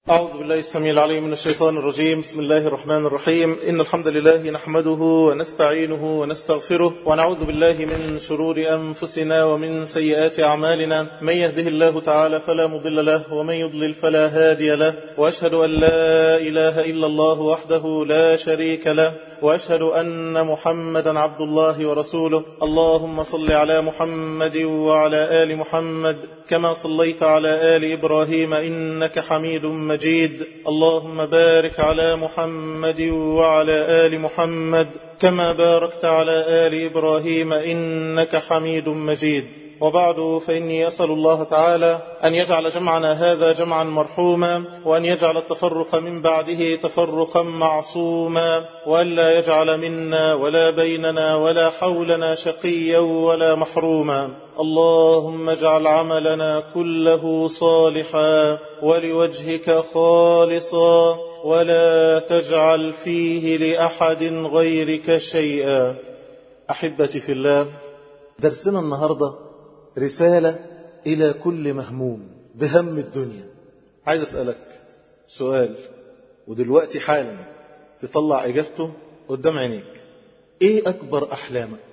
أعوذ بالله السميع العليم من الشيطان الرجيم بسم الله الرحمن الرحيم إن الحمد لله نحمده ونستعينه ونستغفره ونعوذ بالله من شرور أنفسنا ومن سيئات أعمالنا من يهده الله تعالى فلا مضل له ومن يضلل فلا هادي له وأشهد أن لا إله إلا الله وحده لا شريك له وأشهد أن محمدا عبد الله ورسوله اللهم صل على محمد وعلى آل محمد كما صليت على آل إبراهيم إنك حميد مجيد اللهم بارك على محمد وعلى آل محمد كما باركت على آل إبراهيم إنك حميد مجيد وبعد فإني أسأل الله تعالى أن يجعل جمعنا هذا جمعا مرحوما وأن يجعل التفرق من بعده تفرقا معصوما وأن لا يجعل منا ولا بيننا ولا حولنا شقيا ولا محروما اللهم اجعل عملنا كله صالحا ولوجهك خالصا ولا تجعل فيه لأحد غيرك شيئا أحبتي في الله درسنا النهارده رسالة إلى كل مهموم بهم الدنيا عايز أسألك سؤال ودلوقتي حالا تطلع إجابته قدام عينيك إيه أكبر أحلامك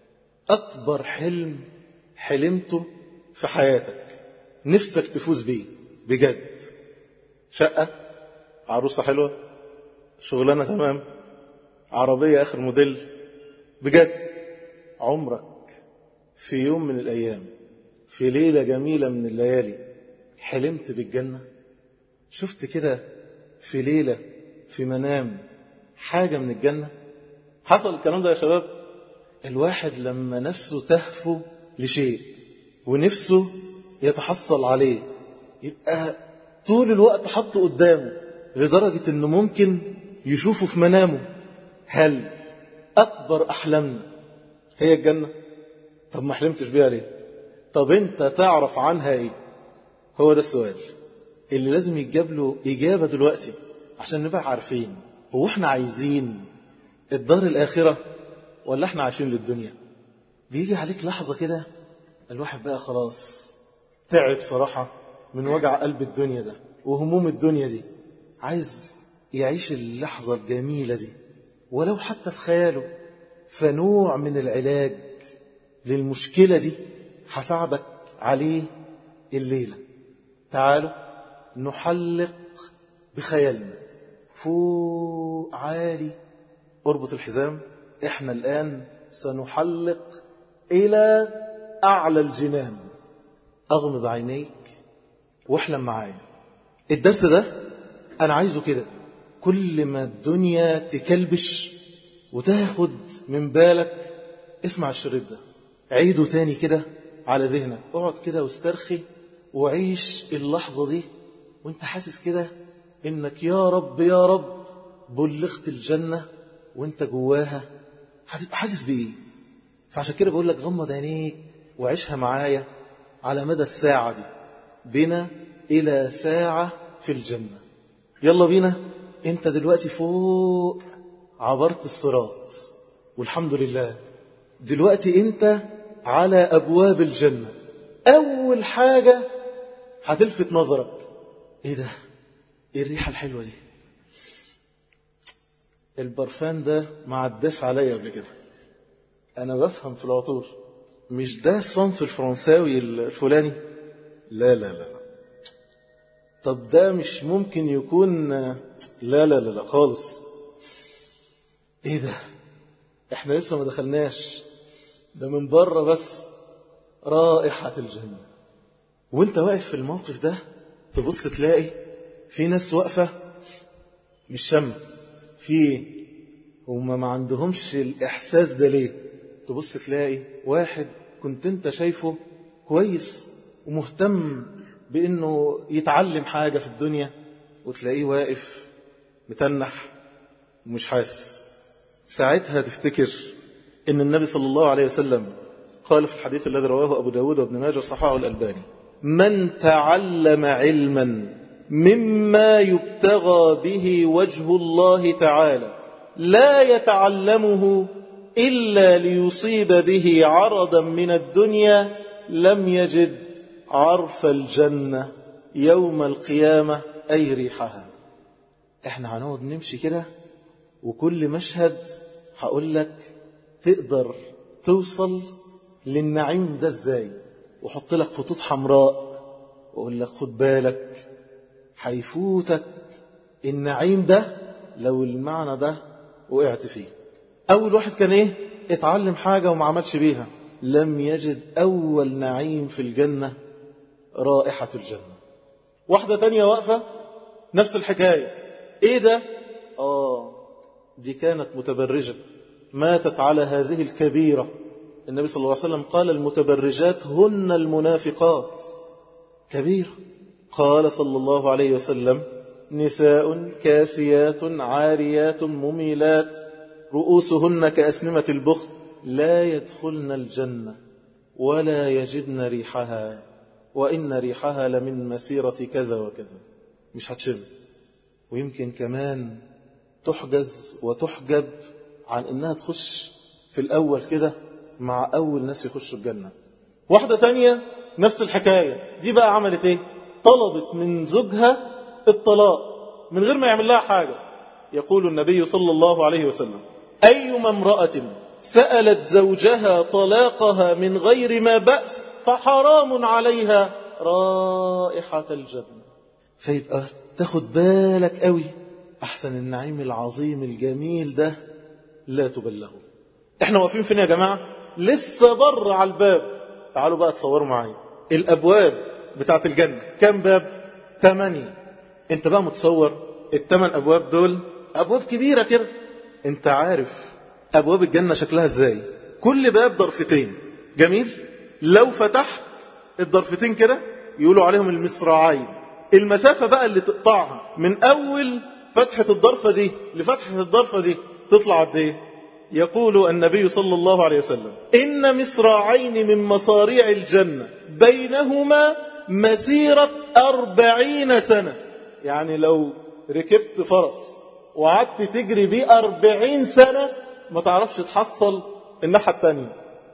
أكبر حلم حلمته في حياتك نفسك تفوز بيه بجد شقة عروسة حلوة شغلانة تمام عربية آخر موديل بجد عمرك في يوم من الأيام في ليلة جميلة من الليالي حلمت بالجنة شفت كده في ليلة في منام حاجة من الجنة حصل الكلام ده يا شباب الواحد لما نفسه تهفو لشيء ونفسه يتحصل عليه يبقى طول الوقت حطه قدامه لدرجة انه ممكن يشوفه في منامه هل أكبر أحلامنا هي الجنة طب ما حلمتش بيها ليه طب انت تعرف عنها ايه هو ده السؤال اللي لازم يتجاب له إجابة دلوقتي عشان نبقى عارفين هو احنا عايزين الدار الآخرة ولا احنا عايشين للدنيا بيجي عليك لحظة كده الواحد بقى خلاص تعب صراحة من وجع قلب الدنيا ده وهموم الدنيا دي عايز يعيش اللحظة الجميلة دي ولو حتى في خياله فنوع من العلاج للمشكلة دي هساعدك عليه الليلة تعالوا نحلق بخيالنا فوق عالي اربط الحزام احنا الآن سنحلق إلى أعلى الجنان أغمض عينيك واحلم معايا الدرس ده أنا عايزه كده كل ما الدنيا تكلبش وتاخد من بالك اسمع الشريط ده عيده تاني كده على ذهنك اقعد كده واسترخي وعيش اللحظة دي وانت حاسس كده انك يا رب يا رب بلغت الجنة وانت جواها هتبقى حاسس بايه فعشان كده بقول لك غمض عينيك وعيشها معايا على مدى الساعة دي بنا إلى ساعة في الجنة يلا بينا انت دلوقتي فوق عبرت الصراط والحمد لله دلوقتي انت على أبواب الجنة أول حاجة هتلفت نظرك ايه ده ايه الريحة الحلوة دي البرفان ده ما عداش عليا قبل كده انا بفهم في العطور مش ده الصنف الفرنساوي الفلاني لا لا لا طب ده مش ممكن يكون لا لا لا لا خالص ايه ده احنا لسه ما دخلناش ده من بره بس رائحة الجنة وانت واقف في الموقف ده تبص تلاقي في ناس واقفة مش شم في هما ما عندهمش الإحساس ده ليه تبص تلاقي واحد كنت انت شايفه كويس ومهتم بأنه يتعلم حاجة في الدنيا وتلاقيه واقف متنح ومش حاسس ساعتها تفتكر ان النبي صلى الله عليه وسلم قال في الحديث الذي رواه أبو داود وابن ماجه صححه الألباني من تعلم علما مما يبتغى به وجه الله تعالى لا يتعلمه إلا ليصيب به عرضا من الدنيا لم يجد عرف الجنة يوم القيامة أي ريحها احنا هنقعد نمشي كده وكل مشهد هقول لك تقدر توصل للنعيم ده ازاي وحط لك خطوط حمراء واقول لك خد بالك هيفوتك النعيم ده لو المعنى ده وقعت فيه اول واحد كان ايه اتعلم حاجة وما عملش بيها لم يجد اول نعيم في الجنة رائحة الجنة واحدة تانية واقفة نفس الحكاية ايه ده اه دي كانت متبرجة ماتت على هذه الكبيرة النبي صلى الله عليه وسلم قال المتبرجات هن المنافقات كبيرة قال صلى الله عليه وسلم نساء كاسيات عاريات مميلات رؤوسهن كأسنمة البخت لا يدخلن الجنة ولا يجدن ريحها وإن ريحها لمن مسيرة كذا وكذا مش هتشم ويمكن كمان تحجز وتحجب عن انها تخش في الاول كده مع اول ناس يخشوا الجنة واحدة تانية نفس الحكاية دي بقى عملت ايه طلبت من زوجها الطلاق من غير ما يعمل لها حاجة يقول النبي صلى الله عليه وسلم أيما امرأة سألت زوجها طلاقها من غير ما بأس فحرام عليها رائحة الجنة فيبقى تاخد بالك قوي أحسن النعيم العظيم الجميل ده لا تبلغه احنا واقفين فين يا جماعة لسه بره على الباب تعالوا بقى تصوروا معايا الأبواب بتاعت الجنة كم باب ثمانية انت بقى متصور الثمان أبواب دول أبواب كبيرة كده انت عارف أبواب الجنة شكلها ازاي كل باب ضرفتين جميل لو فتحت الضرفتين كده يقولوا عليهم المصراعين المسافة بقى اللي تقطعها من أول فتحة الضرفة دي لفتحة الضرفة دي تطلع قد ايه يقول النبي صلى الله عليه وسلم إن مصراعين من مصاريع الجنة بينهما مسيرة أربعين سنة يعني لو ركبت فرس وقعدت تجري بيه أربعين سنة ما تعرفش تحصل الناحية التانية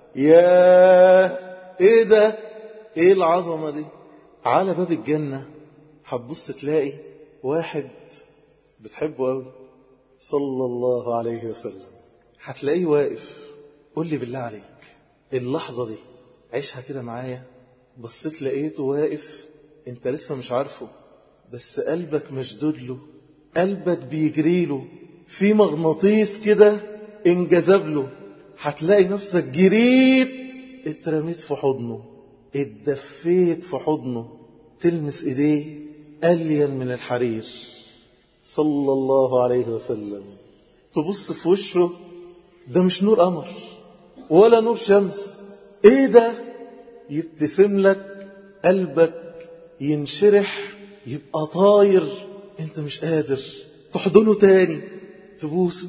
يا ايه ده ايه العظمة دي على باب الجنة هتبص تلاقي واحد بتحبه قوي صلى الله عليه وسلم هتلاقيه واقف قول لي بالله عليك اللحظة دي عيشها كده معايا بصيت لقيته واقف انت لسه مش عارفه بس قلبك مشدود له قلبك بيجري له في مغناطيس كده انجذب له هتلاقي نفسك جريت اترميت في حضنه اتدفيت في حضنه تلمس ايديه ألين من الحرير صلى الله عليه وسلم تبص في وشه ده مش نور قمر ولا نور شمس ايه ده يبتسم لك قلبك ينشرح يبقى طاير انت مش قادر تحضنه تاني تبوسه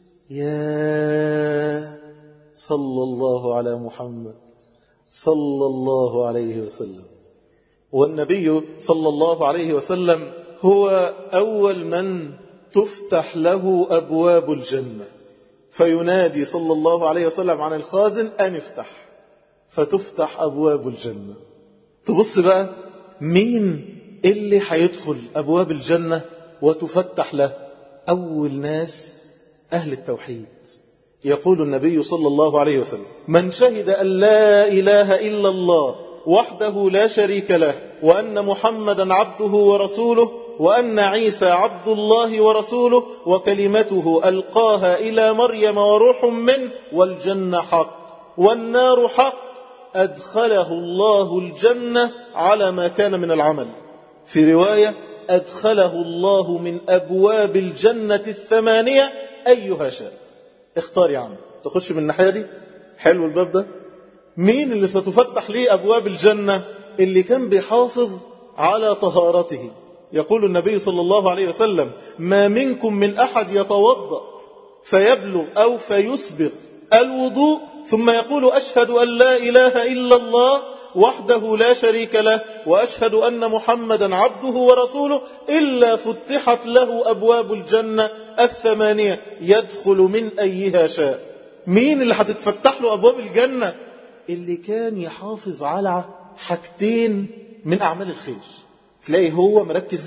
يا صلى الله على محمد صلى الله عليه وسلم والنبي صلى الله عليه وسلم هو أول من تفتح له أبواب الجنة فينادي صلى الله عليه وسلم عن الخازن أن افتح فتفتح أبواب الجنة تبص بقى مين اللي هيدخل أبواب الجنة وتفتح له أول ناس أهل التوحيد يقول النبي صلى الله عليه وسلم من شهد أن لا إله إلا الله وحده لا شريك له وأن محمدا عبده ورسوله وأن عيسى عبد الله ورسوله وكلمته ألقاها إلى مريم وروح منه والجنة حق والنار حق أدخله الله الجنة على ما كان من العمل في رواية أدخله الله من أبواب الجنة الثمانية أيها شاء اختار يا عم تخش من الناحية دي حلو الباب ده مين اللي ستفتح ليه أبواب الجنة اللي كان بيحافظ على طهارته يقول النبي صلى الله عليه وسلم ما منكم من أحد يتوضأ فيبلغ أو فيسبغ الوضوء ثم يقول أشهد أن لا إله إلا الله وحده لا شريك له وأشهد أن محمدا عبده ورسوله إلا فتحت له أبواب الجنة الثمانية يدخل من أيها شاء مين اللي هتتفتح له أبواب الجنة اللي كان يحافظ على حاجتين من أعمال الخير تلاقي هو مركز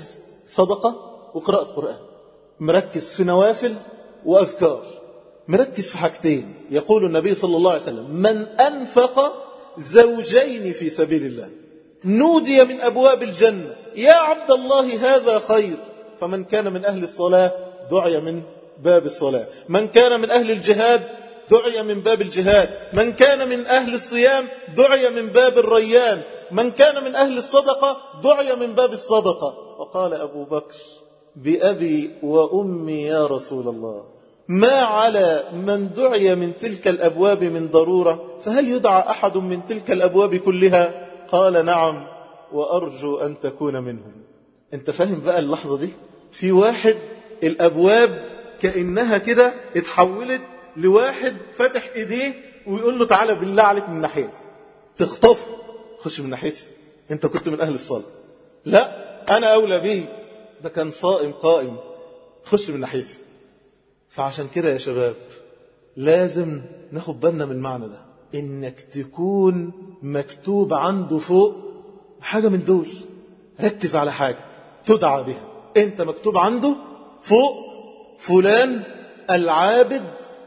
صدقة وقراءة قرآن مركز في نوافل وأذكار مركز في حاجتين يقول النبي صلى الله عليه وسلم من أنفق زوجين في سبيل الله نودي من أبواب الجنة يا عبد الله هذا خير فمن كان من أهل الصلاة دعي من باب الصلاة من كان من أهل الجهاد دعي من باب الجهاد من كان من أهل الصيام دعي من باب الريان من كان من أهل الصدقة دعي من باب الصدقة وقال أبو بكر بأبي وأمي يا رسول الله ما على من دعي من تلك الأبواب من ضرورة فهل يدعى أحد من تلك الأبواب كلها قال نعم وأرجو أن تكون منهم أنت فاهم بقى اللحظة دي في واحد الأبواب كأنها كده اتحولت لواحد فتح إيديه ويقول له تعالى بالله عليك من ناحيتي تخطفه خش من ناحيتي أنت كنت من أهل الصلاة لا أنا أولى به ده كان صائم قائم خش من ناحيتي فعشان كده يا شباب لازم ناخد بالنا من المعنى ده انك تكون مكتوب عنده فوق حاجة من دول ركز على حاجة تدعى بها انت مكتوب عنده فوق فلان العابد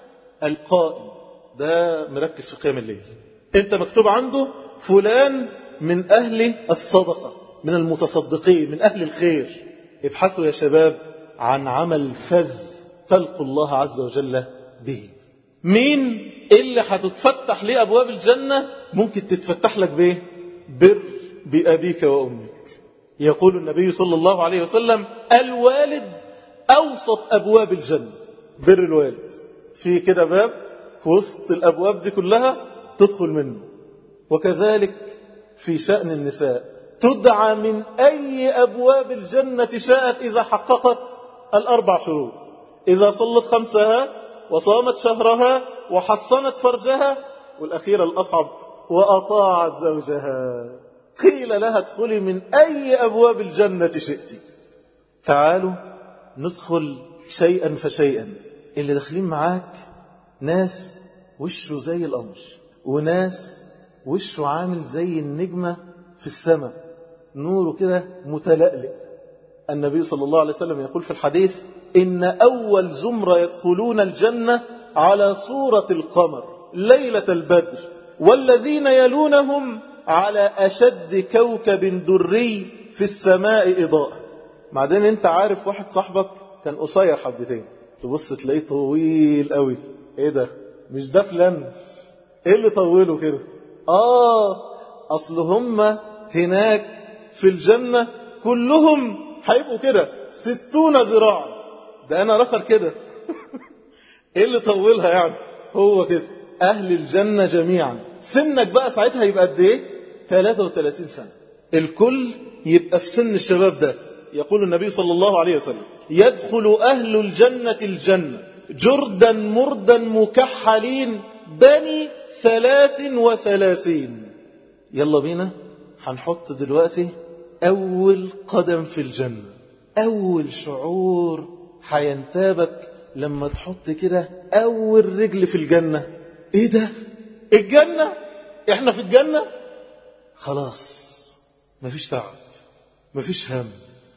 القائم ده مركز في قيام الليل انت مكتوب عنده فلان من اهل الصدقة من المتصدقين من اهل الخير ابحثوا يا شباب عن عمل فذ تلقوا الله عز وجل به مين اللي هتتفتح ليه أبواب الجنة ممكن تتفتح لك بيه بر بأبيك وأمك يقول النبي صلى الله عليه وسلم الوالد أوسط أبواب الجنة بر الوالد في كده باب في وسط الأبواب دي كلها تدخل منه وكذلك في شأن النساء تدعى من أي أبواب الجنة شاءت إذا حققت الأربع شروط إذا صلت خمسها وصامت شهرها وحصنت فرجها والأخيرة الأصعب وأطاعت زوجها قيل لها ادخلي من أي أبواب الجنة شئت تعالوا ندخل شيئا فشيئا اللي داخلين معاك ناس وشه زي القمر وناس وشه عامل زي النجمة في السماء نوره كده متلألئ النبي صلى الله عليه وسلم يقول في الحديث إن أول زمرة يدخلون الجنة على صورة القمر ليلة البدر والذين يلونهم على أشد كوكب دري في السماء إضاءة بعدين انت عارف واحد صاحبك كان قصير حبتين تبص تلاقيه طويل قوي ايه ده مش ده فلان ايه اللي طوله كده اه اصل هم هناك في الجنة كلهم هيبقوا كده ستون ذراعا ده انا رخر كده ايه اللي طولها يعني هو كده اهل الجنة جميعا سنك بقى ساعتها يبقى قد ايه 33 سنة الكل يبقى في سن الشباب ده يقول النبي صلى الله عليه وسلم يدخل أهل الجنة الجنة جردا مردا مكحلين بني ثلاث وثلاثين يلا بينا هنحط دلوقتي أول قدم في الجنة أول شعور هينتابك لما تحط كده أول رجل في الجنة إيه ده؟ الجنة؟ إحنا في الجنة؟ خلاص مفيش تعب مفيش هم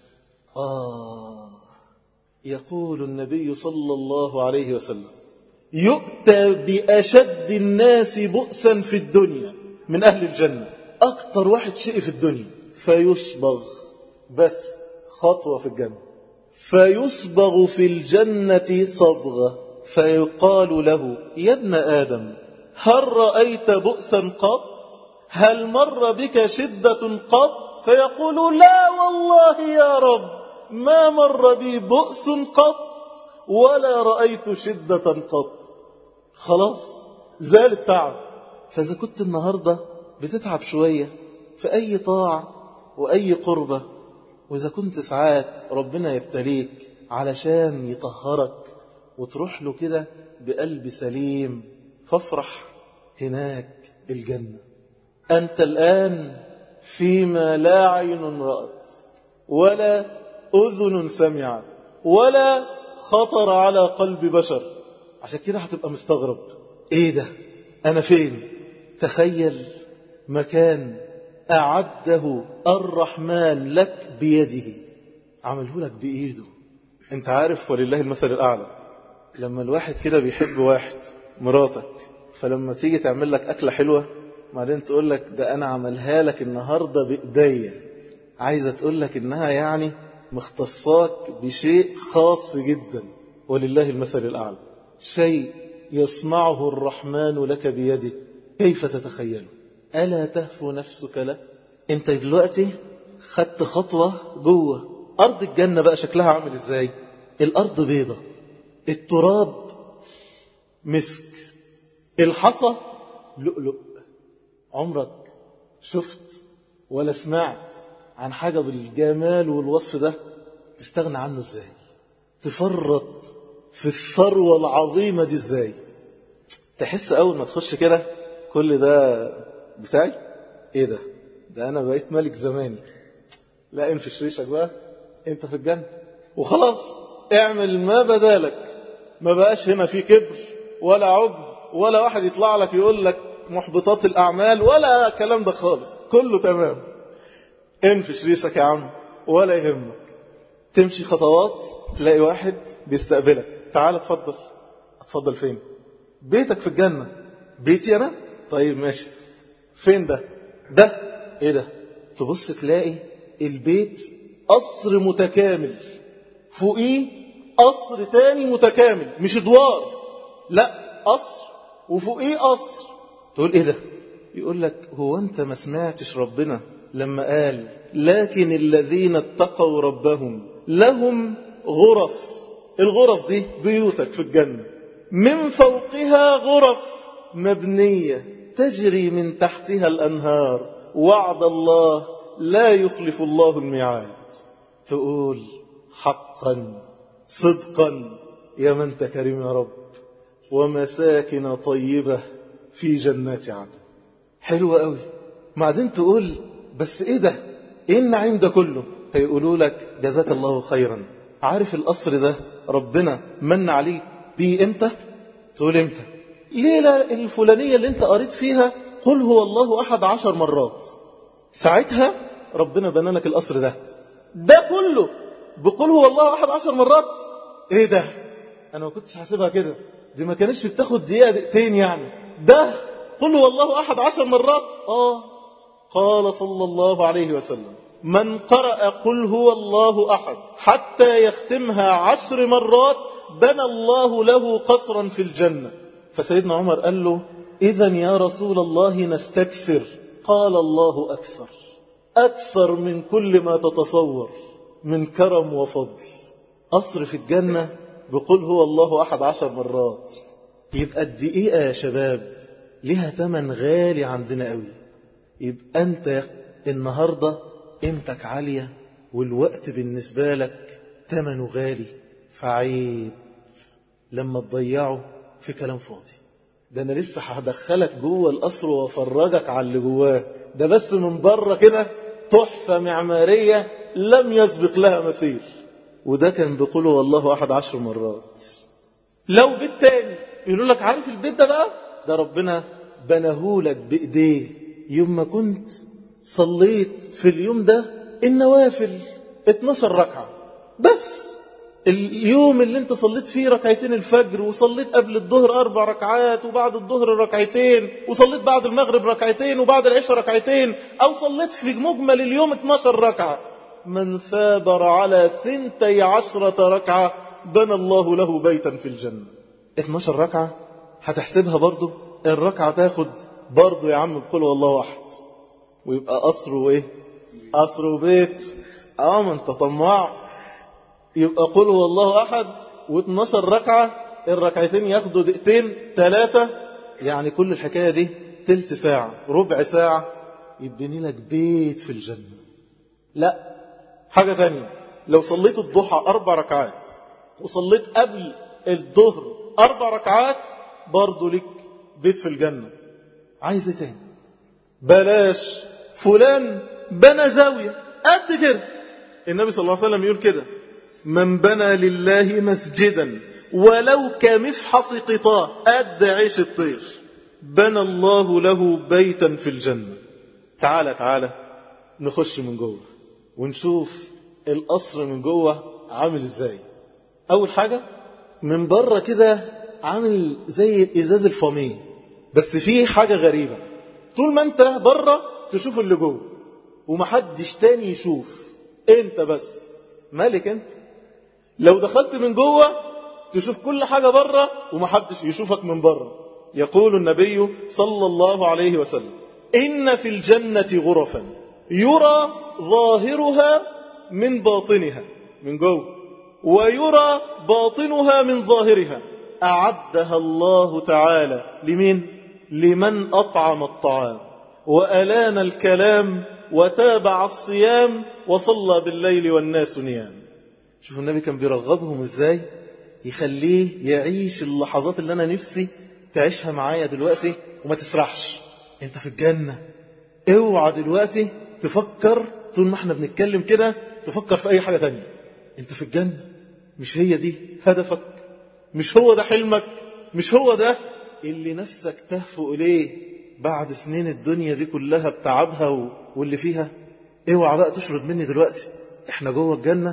آه يقول النبي صلى الله عليه وسلم يؤتى بأشد الناس بؤسا في الدنيا من أهل الجنة أكتر واحد شيء في الدنيا فيصبغ بس خطوة في الجنة فيصبغ في الجنة صبغة فيقال له يا ابن آدم هل رأيت بؤسا قط هل مر بك شدة قط فيقول لا والله يا رب ما مر بي بؤس قط ولا رأيت شدة قط خلاص زال التعب فإذا كنت النهاردة بتتعب شوية في أي طاعة وأي قربة وإذا كنت ساعات ربنا يبتليك علشان يطهرك وتروح له كده بقلب سليم فافرح هناك الجنة أنت الآن فيما لا عين رأت ولا أذن سمعت ولا خطر على قلب بشر عشان كده هتبقى مستغرب ايه ده انا فين تخيل مكان أعده الرحمن لك بيده عمله لك بإيده انت عارف ولله المثل الأعلى لما الواحد كده بيحب واحد مراتك فلما تيجي تعمل لك أكلة حلوة بعدين تقول لك ده أنا عملها لك النهاردة بإيديا عايزة تقول لك إنها يعني مختصاك بشيء خاص جدا ولله المثل الأعلى شيء يصنعه الرحمن لك بيده كيف تتخيله ألا تهفو نفسك له انت دلوقتي خدت خطوة جوه أرض الجنة بقى شكلها عامل ازاي الأرض بيضة التراب مسك الحصى لؤلؤ عمرك شفت ولا سمعت عن حاجة بالجمال والوصف ده تستغنى عنه ازاي تفرط في الثروة العظيمة دي ازاي تحس اول ما تخش كده كل ده بتاعي ايه ده ده انا بقيت ملك زماني لا انفش ريشك بقى انت في الجنة وخلاص اعمل ما بدالك ما بقاش هنا في كبر ولا عجب ولا واحد يطلع لك يقول لك محبطات الأعمال ولا كلام ده خالص كله تمام انفش ريشك يا عم ولا يهمك تمشي خطوات تلاقي واحد بيستقبلك تعال اتفضل اتفضل فين بيتك في الجنة بيتي أنا طيب ماشي فين ده ده ايه ده تبص تلاقي البيت قصر متكامل فوقيه قصر تاني متكامل مش ادوار لا قصر وفوقيه قصر تقول ايه ده يقول لك هو انت ما سمعتش ربنا لما قال لكن الذين اتقوا ربهم لهم غرف الغرف دي بيوتك في الجنة من فوقها غرف مبنية تجري من تحتها الأنهار وعد الله لا يخلف الله الميعاد تقول حقا صدقا يا من انت كريم يا رب ومساكن طيبة في جنات عدن حلوة قوي بعدين تقول بس ايه ده ايه النعيم ده كله هيقولوا لك جزاك الله خيرا عارف القصر ده ربنا من عليك بيه امتى تقول امتى ليلة الفلانية اللي انت قريت فيها قل هو الله احد عشر مرات ساعتها ربنا بنى لك القصر ده ده كله بقول هو الله احد عشر مرات ايه ده انا ما كنتش حاسبها كده دي ما كانتش بتاخد دقيقة دقيقتين يعني ده قل هو الله احد عشر مرات اه قال صلى الله عليه وسلم من قرأ قل هو الله أحد حتى يختمها عشر مرات بنى الله له قصرا في الجنة فسيدنا عمر قال له إذا يا رسول الله نستكثر قال الله أكثر أكثر من كل ما تتصور من كرم وفضل قصر في الجنة بقول هو الله أحد عشر مرات يبقى الدقيقة يا شباب لها تمن غالي عندنا قوي يبقى أنت النهاردة قيمتك عالية والوقت بالنسبة لك تمنه غالي فعيب لما تضيعه في كلام فاضي ده أنا لسه هدخلك جوه القصر وافرجك على اللي جواه ده بس من بره كده تحفة معمارية لم يسبق لها مثيل وده كان بيقوله والله أحد عشر مرات لو بيت تاني يقولوا لك عارف البيت ده بقى ده ربنا بنهولك بإيديه يوم ما كنت صليت في اليوم ده النوافل 12 ركعة بس اليوم اللي انت صليت فيه ركعتين الفجر وصليت قبل الظهر أربع ركعات وبعد الظهر ركعتين وصليت بعد المغرب ركعتين وبعد العشاء ركعتين أو صليت في مجمل اليوم 12 ركعة من ثابر على ثنتي عشرة ركعة بنى الله له بيتا في الجنة 12 ركعة هتحسبها برضو الركعة تاخد برضو يا عم بقول والله واحد ويبقى قصر وايه قصر وبيت اه ما انت طماع يبقى قل هو الله احد و12 ركعه الركعتين ياخدوا دقيقتين ثلاثه يعني كل الحكايه دي تلت ساعه ربع ساعه يبني لك بيت في الجنه لا حاجه ثانيه لو صليت الضحى اربع ركعات وصليت قبل الظهر اربع ركعات برضه لك بيت في الجنه عايز ايه تاني بلاش فلان بنى زاوية قد كده النبي صلى الله عليه وسلم يقول كده من بنى لله مسجدا ولو كمفحص قطاع قد عيش الطير بنى الله له بيتا في الجنة تعالى تعالى نخش من جوه ونشوف القصر من جوه عامل ازاي اول حاجة من بره كده عامل زي الازاز الفامي بس فيه حاجة غريبة طول ما انت بره تشوف اللي جوه ومحدش تاني يشوف انت بس مالك انت لو دخلت من جوه تشوف كل حاجة بره ومحدش يشوفك من بره يقول النبي صلى الله عليه وسلم إن في الجنة غرفا يرى ظاهرها من باطنها من جوه ويرى باطنها من ظاهرها أعدها الله تعالى لمن؟ لمن أطعم الطعام وألان الكلام وتابع الصيام وصلى بالليل والناس نيام شوفوا النبي كان بيرغبهم ازاي يخليه يعيش اللحظات اللي انا نفسي تعيشها معايا دلوقتي وما تسرحش انت في الجنة اوعى دلوقتي تفكر طول ما احنا بنتكلم كده تفكر في اي حاجة تانية انت في الجنة مش هي دي هدفك مش هو ده حلمك مش هو ده اللي نفسك تهفو اليه بعد سنين الدنيا دي كلها بتعبها واللي فيها اوعى بقى تشرد مني دلوقتي احنا جوه الجنة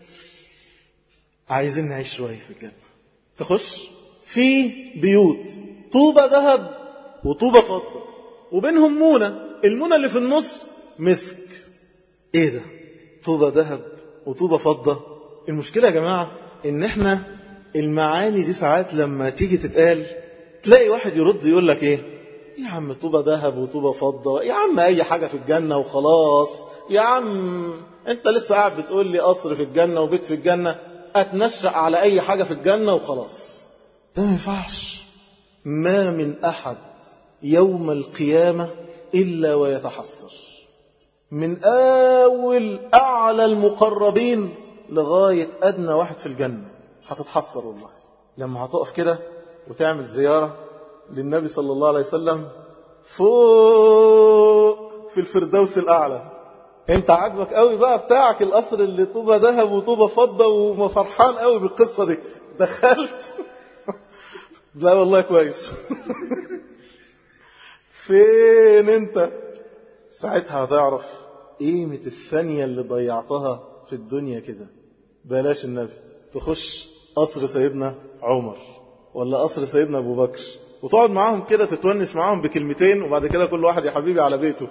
عايزين نعيش شوية في الجنة تخش في بيوت طوبة ذهب وطوبة فضة وبينهم مونة المونة اللي في النص مسك ايه ده طوبة ذهب وطوبة فضة المشكلة يا جماعة ان احنا المعاني دي ساعات لما تيجي تتقال تلاقي واحد يرد يقول لك ايه يا عم طوبة ذهب وطوبة فضة يا عم اي حاجة في الجنة وخلاص يا عم انت لسه قاعد بتقول لي قصر في الجنة وبيت في الجنة اتنشأ على اي حاجة في الجنة وخلاص ده ما ينفعش ما من احد يوم القيامة الا ويتحسر من اول اعلى المقربين لغاية ادنى واحد في الجنة هتتحسر والله لما هتقف كده وتعمل زيارة للنبي صلى الله عليه وسلم فوق في الفردوس الأعلى انت عاجبك قوي بقى بتاعك القصر اللي طوبة ذهب وطوبة فضة وفرحان قوي بالقصة دي دخلت لا والله كويس فين انت ساعتها هتعرف قيمة الثانية اللي ضيعتها في الدنيا كده بلاش النبي تخش قصر سيدنا عمر ولا قصر سيدنا ابو بكر وتقعد معاهم كده تتونس معاهم بكلمتين وبعد كده كل واحد يا حبيبي على بيته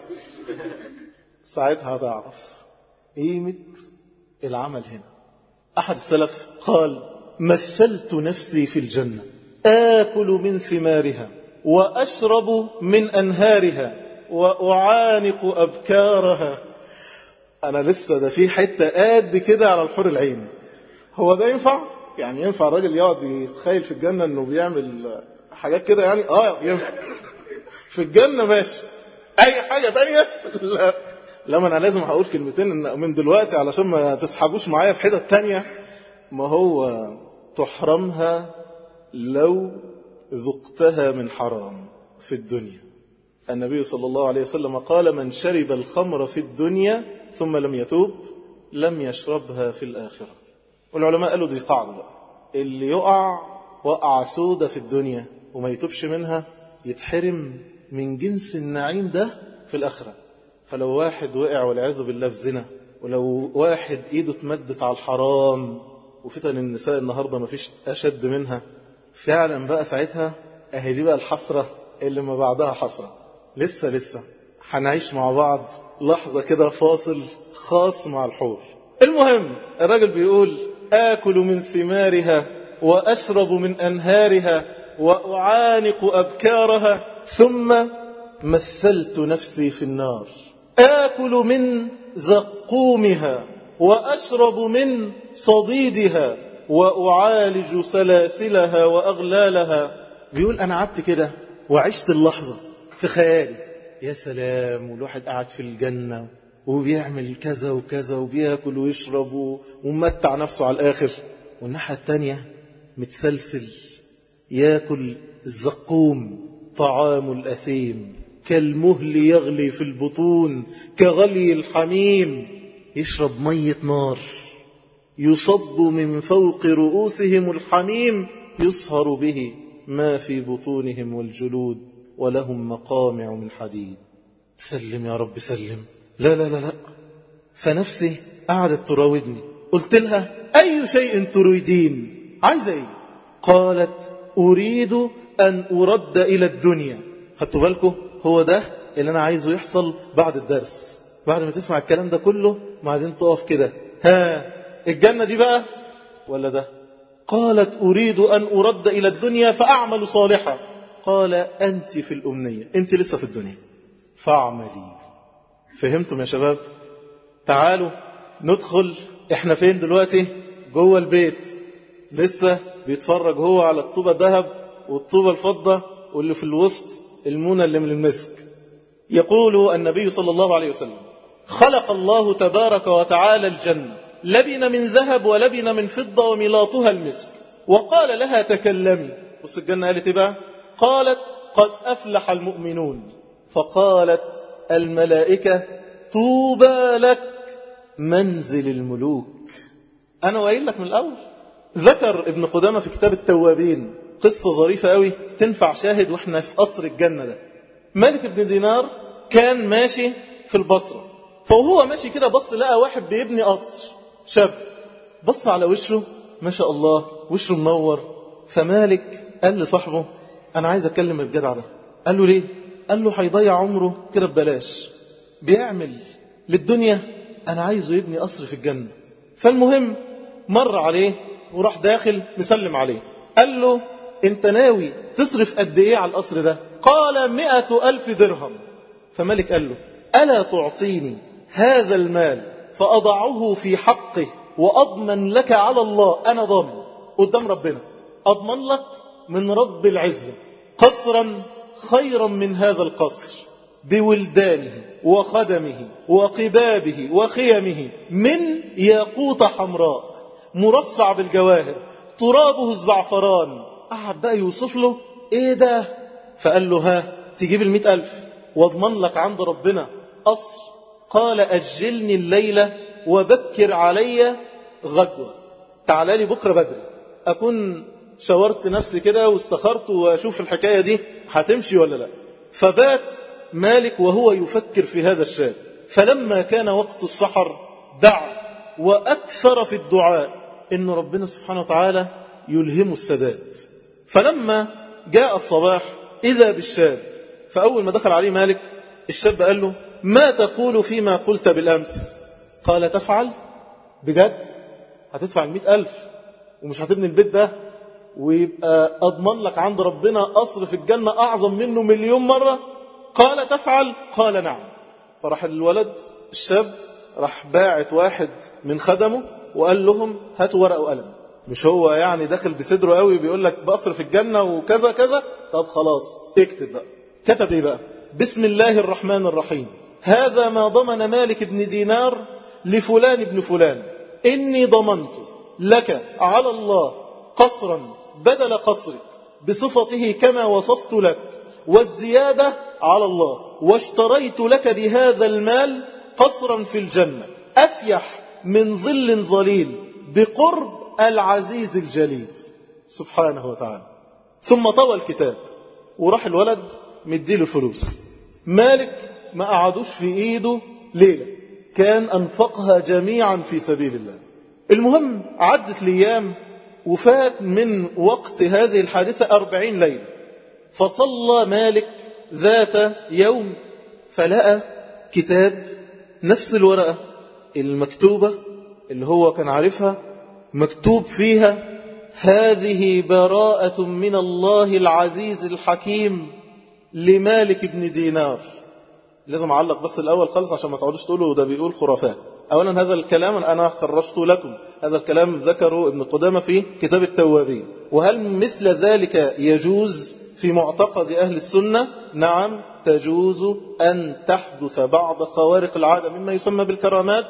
ساعتها هتعرف قيمة العمل هنا أحد السلف قال مثلت نفسي في الجنة آكل من ثمارها وأشرب من أنهارها وأعانق أبكارها أنا لسه ده في حتة قد كده على الحور العين هو ده ينفع؟ يعني ينفع الراجل يقعد يتخيل في الجنة انه بيعمل حاجات كده يعني اه ينفع في الجنة ماشي اي حاجة تانية لا لما انا لازم هقول كلمتين من دلوقتي علشان ما تسحبوش معايا في حتة تانية ما هو تحرمها لو ذقتها من حرام في الدنيا النبي صلى الله عليه وسلم قال من شرب الخمر في الدنيا ثم لم يتوب لم يشربها في الآخرة والعلماء قالوا دي قاعدة بقى اللي يقع وقع سودة في الدنيا وما يتوبش منها يتحرم من جنس النعيم ده في الآخرة فلو واحد وقع والعياذ بالله في زنا ولو واحد ايده اتمدت على الحرام وفتن النساء النهاردة ما فيش أشد منها فعلا بقى ساعتها اهي دي بقى الحسرة اللي ما بعدها حسرة لسه لسه هنعيش مع بعض لحظة كده فاصل خاص مع الحور المهم الراجل بيقول آكل من ثمارها وأشرب من أنهارها وأعانق أبكارها ثم مثلت نفسي في النار آكل من زقومها وأشرب من صديدها وأعالج سلاسلها وأغلالها بيقول أنا قعدت كده وعشت اللحظة في خيالي يا سلام والواحد قاعد في الجنة وبيعمل كذا وكذا وبياكل ويشرب وممتع نفسه على الآخر والناحية التانية متسلسل ياكل الزقوم طعام الأثيم كالمهل يغلي في البطون كغلي الحميم يشرب مية نار يصب من فوق رؤوسهم الحميم يصهر به ما في بطونهم والجلود ولهم مقامع من حديد سلم يا رب سلم لا لا لا لا فنفسي قعدت تراودني قلت لها أي شيء تريدين عايزة إيه قالت أريد أن أرد إلى الدنيا خدتوا بالكم هو ده اللي أنا عايزه يحصل بعد الدرس بعد ما تسمع الكلام ده كله بعدين تقف كده ها الجنة دي بقى ولا ده قالت أريد أن أرد إلى الدنيا فأعمل صالحا قال أنت في الأمنية أنت لسه في الدنيا فاعملي فهمتم يا شباب تعالوا ندخل احنا فين دلوقتي جوه البيت لسه بيتفرج هو على الطوبة ذهب والطوبة الفضة واللي في الوسط المونة اللي من المسك يقول النبي صلى الله عليه وسلم خلق الله تبارك وتعالى الجنة لبن من ذهب ولبن من فضة وملاطها المسك وقال لها تكلمي بص الجنة قالت إيه بقى قالت قد أفلح المؤمنون فقالت الملائكة طوبى لك منزل الملوك أنا وقايل لك من الأول ذكر ابن قدامة في كتاب التوابين قصة ظريفة قوي تنفع شاهد واحنا في قصر الجنة ده مالك بن دينار كان ماشي في البصرة فوهو ماشي كده بص لقى واحد بيبني قصر شاب بص على وشه ما شاء الله وشه منور فمالك قال لصاحبه أنا عايز أكلم الجدع ده قال له ليه قال له هيضيع عمره كده ببلاش بيعمل للدنيا أنا عايزه يبني قصر في الجنة فالمهم مر عليه وراح داخل مسلم عليه قال له انت ناوي تصرف قد ايه على القصر ده قال مئة ألف درهم فملك قال له ألا تعطيني هذا المال فأضعه في حقه وأضمن لك على الله أنا ضامن قدام ربنا أضمن لك من رب العزة قصرا خيرا من هذا القصر بولدانه وخدمه وقبابه وخيمه من ياقوت حمراء مرصع بالجواهر ترابه الزعفران قعد بقى يوصف له ايه ده فقال له ها تجيب المئة ألف واضمن لك عند ربنا قصر قال أجلني الليلة وبكر علي غدوة تعالى لي بكرة بدري أكون شاورت نفسي كده واستخرت وأشوف الحكاية دي هتمشي ولا لا فبات مالك وهو يفكر في هذا الشاب فلما كان وقت السحر دعا وأكثر في الدعاء إن ربنا سبحانه وتعالى يلهم السداد فلما جاء الصباح إذا بالشاب فأول ما دخل عليه مالك الشاب قال له ما تقول فيما قلت بالأمس قال تفعل بجد هتدفع المئة ألف ومش هتبني البيت ده ويبقى أضمن لك عند ربنا قصر في الجنة أعظم منه مليون مرة قال تفعل قال نعم فراح الولد الشاب راح باعت واحد من خدمه وقال لهم هاتوا ورقة وقلم مش هو يعني داخل بصدره قوي بيقول لك بقصر في الجنة وكذا كذا طب خلاص اكتب بقى كتب ايه بقى بسم الله الرحمن الرحيم هذا ما ضمن مالك بن دينار لفلان ابن فلان إني ضمنت لك على الله قصرا بدل قصرك بصفته كما وصفت لك والزيادة على الله واشتريت لك بهذا المال قصرا في الجنة أفيح من ظل ظليل بقرب العزيز الجليل سبحانه وتعالى ثم طوى الكتاب وراح الولد مديله الفلوس مالك ما قعدوش في ايده ليلة كان أنفقها جميعا في سبيل الله المهم عدت الأيام وفات من وقت هذه الحادثة أربعين ليلة فصلى مالك ذات يوم فلقى كتاب نفس الورقة المكتوبة اللي هو كان عارفها مكتوب فيها هذه براءة من الله العزيز الحكيم لمالك بن دينار لازم أعلق بس الأول خالص عشان ما تقعدوش تقولوا ده بيقول خرافات أولا هذا الكلام أنا خرجت لكم هذا الكلام ذكره ابن قدامة في كتاب التوابين وهل مثل ذلك يجوز في معتقد أهل السنة نعم تجوز أن تحدث بعض خوارق العادة مما يسمى بالكرامات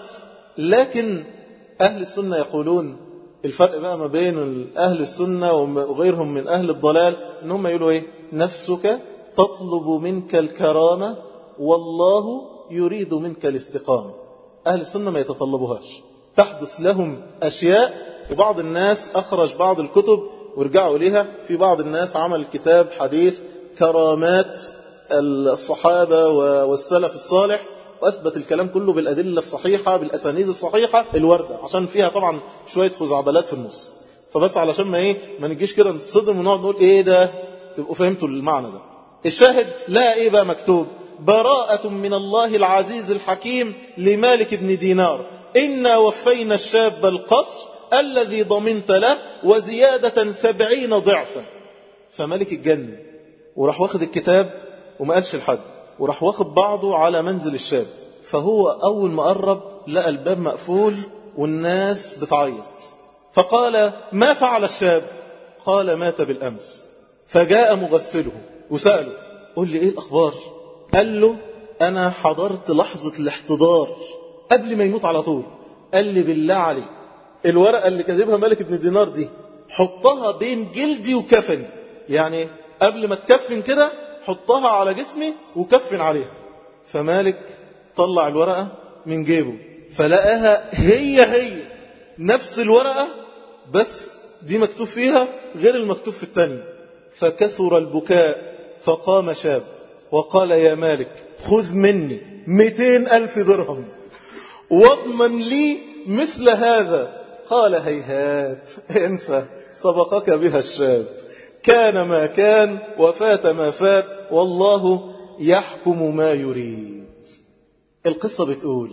لكن أهل السنة يقولون الفرق بقى ما بين أهل السنة وغيرهم من أهل الضلال أنهم يقولوا إيه نفسك تطلب منك الكرامة والله يريد منك الاستقامة أهل السنة ما يتطلبوهاش تحدث لهم أشياء وبعض الناس أخرج بعض الكتب ورجعوا إليها في بعض الناس عمل كتاب حديث كرامات الصحابة والسلف الصالح وأثبت الكلام كله بالأدلة الصحيحة بالأسانيد الصحيحة الوردة عشان فيها طبعا شوية خزعبلات في النص فبس علشان ما ايه ما نجيش كده نتصدم ونقعد نقول ايه ده تبقوا فهمتوا المعنى ده الشاهد لا ايه بقى مكتوب براءة من الله العزيز الحكيم لمالك بن دينار إنا وفينا الشاب القصر الذي ضمنت له وزيادة سبعين ضعفا فملك الجنة وراح واخد الكتاب وما قالش لحد وراح واخد بعضه على منزل الشاب فهو أول ما قرب لقى الباب مقفول والناس بتعيط فقال ما فعل الشاب قال مات بالأمس فجاء مغسله وسأله قل لي إيه الأخبار قال له أنا حضرت لحظة الاحتضار قبل ما يموت على طول قال لي بالله عليك الورقة اللي كاتبها ملك ابن دينار دي حطها بين جلدي وكفني يعني قبل ما تكفن كده حطها على جسمي وكفن عليها فمالك طلع الورقة من جيبه فلقاها هي هي نفس الورقة بس دي مكتوب فيها غير المكتوب في الثانية فكثر البكاء فقام شاب وقال يا مالك خذ مني مئتين ألف درهم واضمن لي مثل هذا قال هيهات انسى سبقك بها الشاب كان ما كان وفات ما فات والله يحكم ما يريد القصة بتقول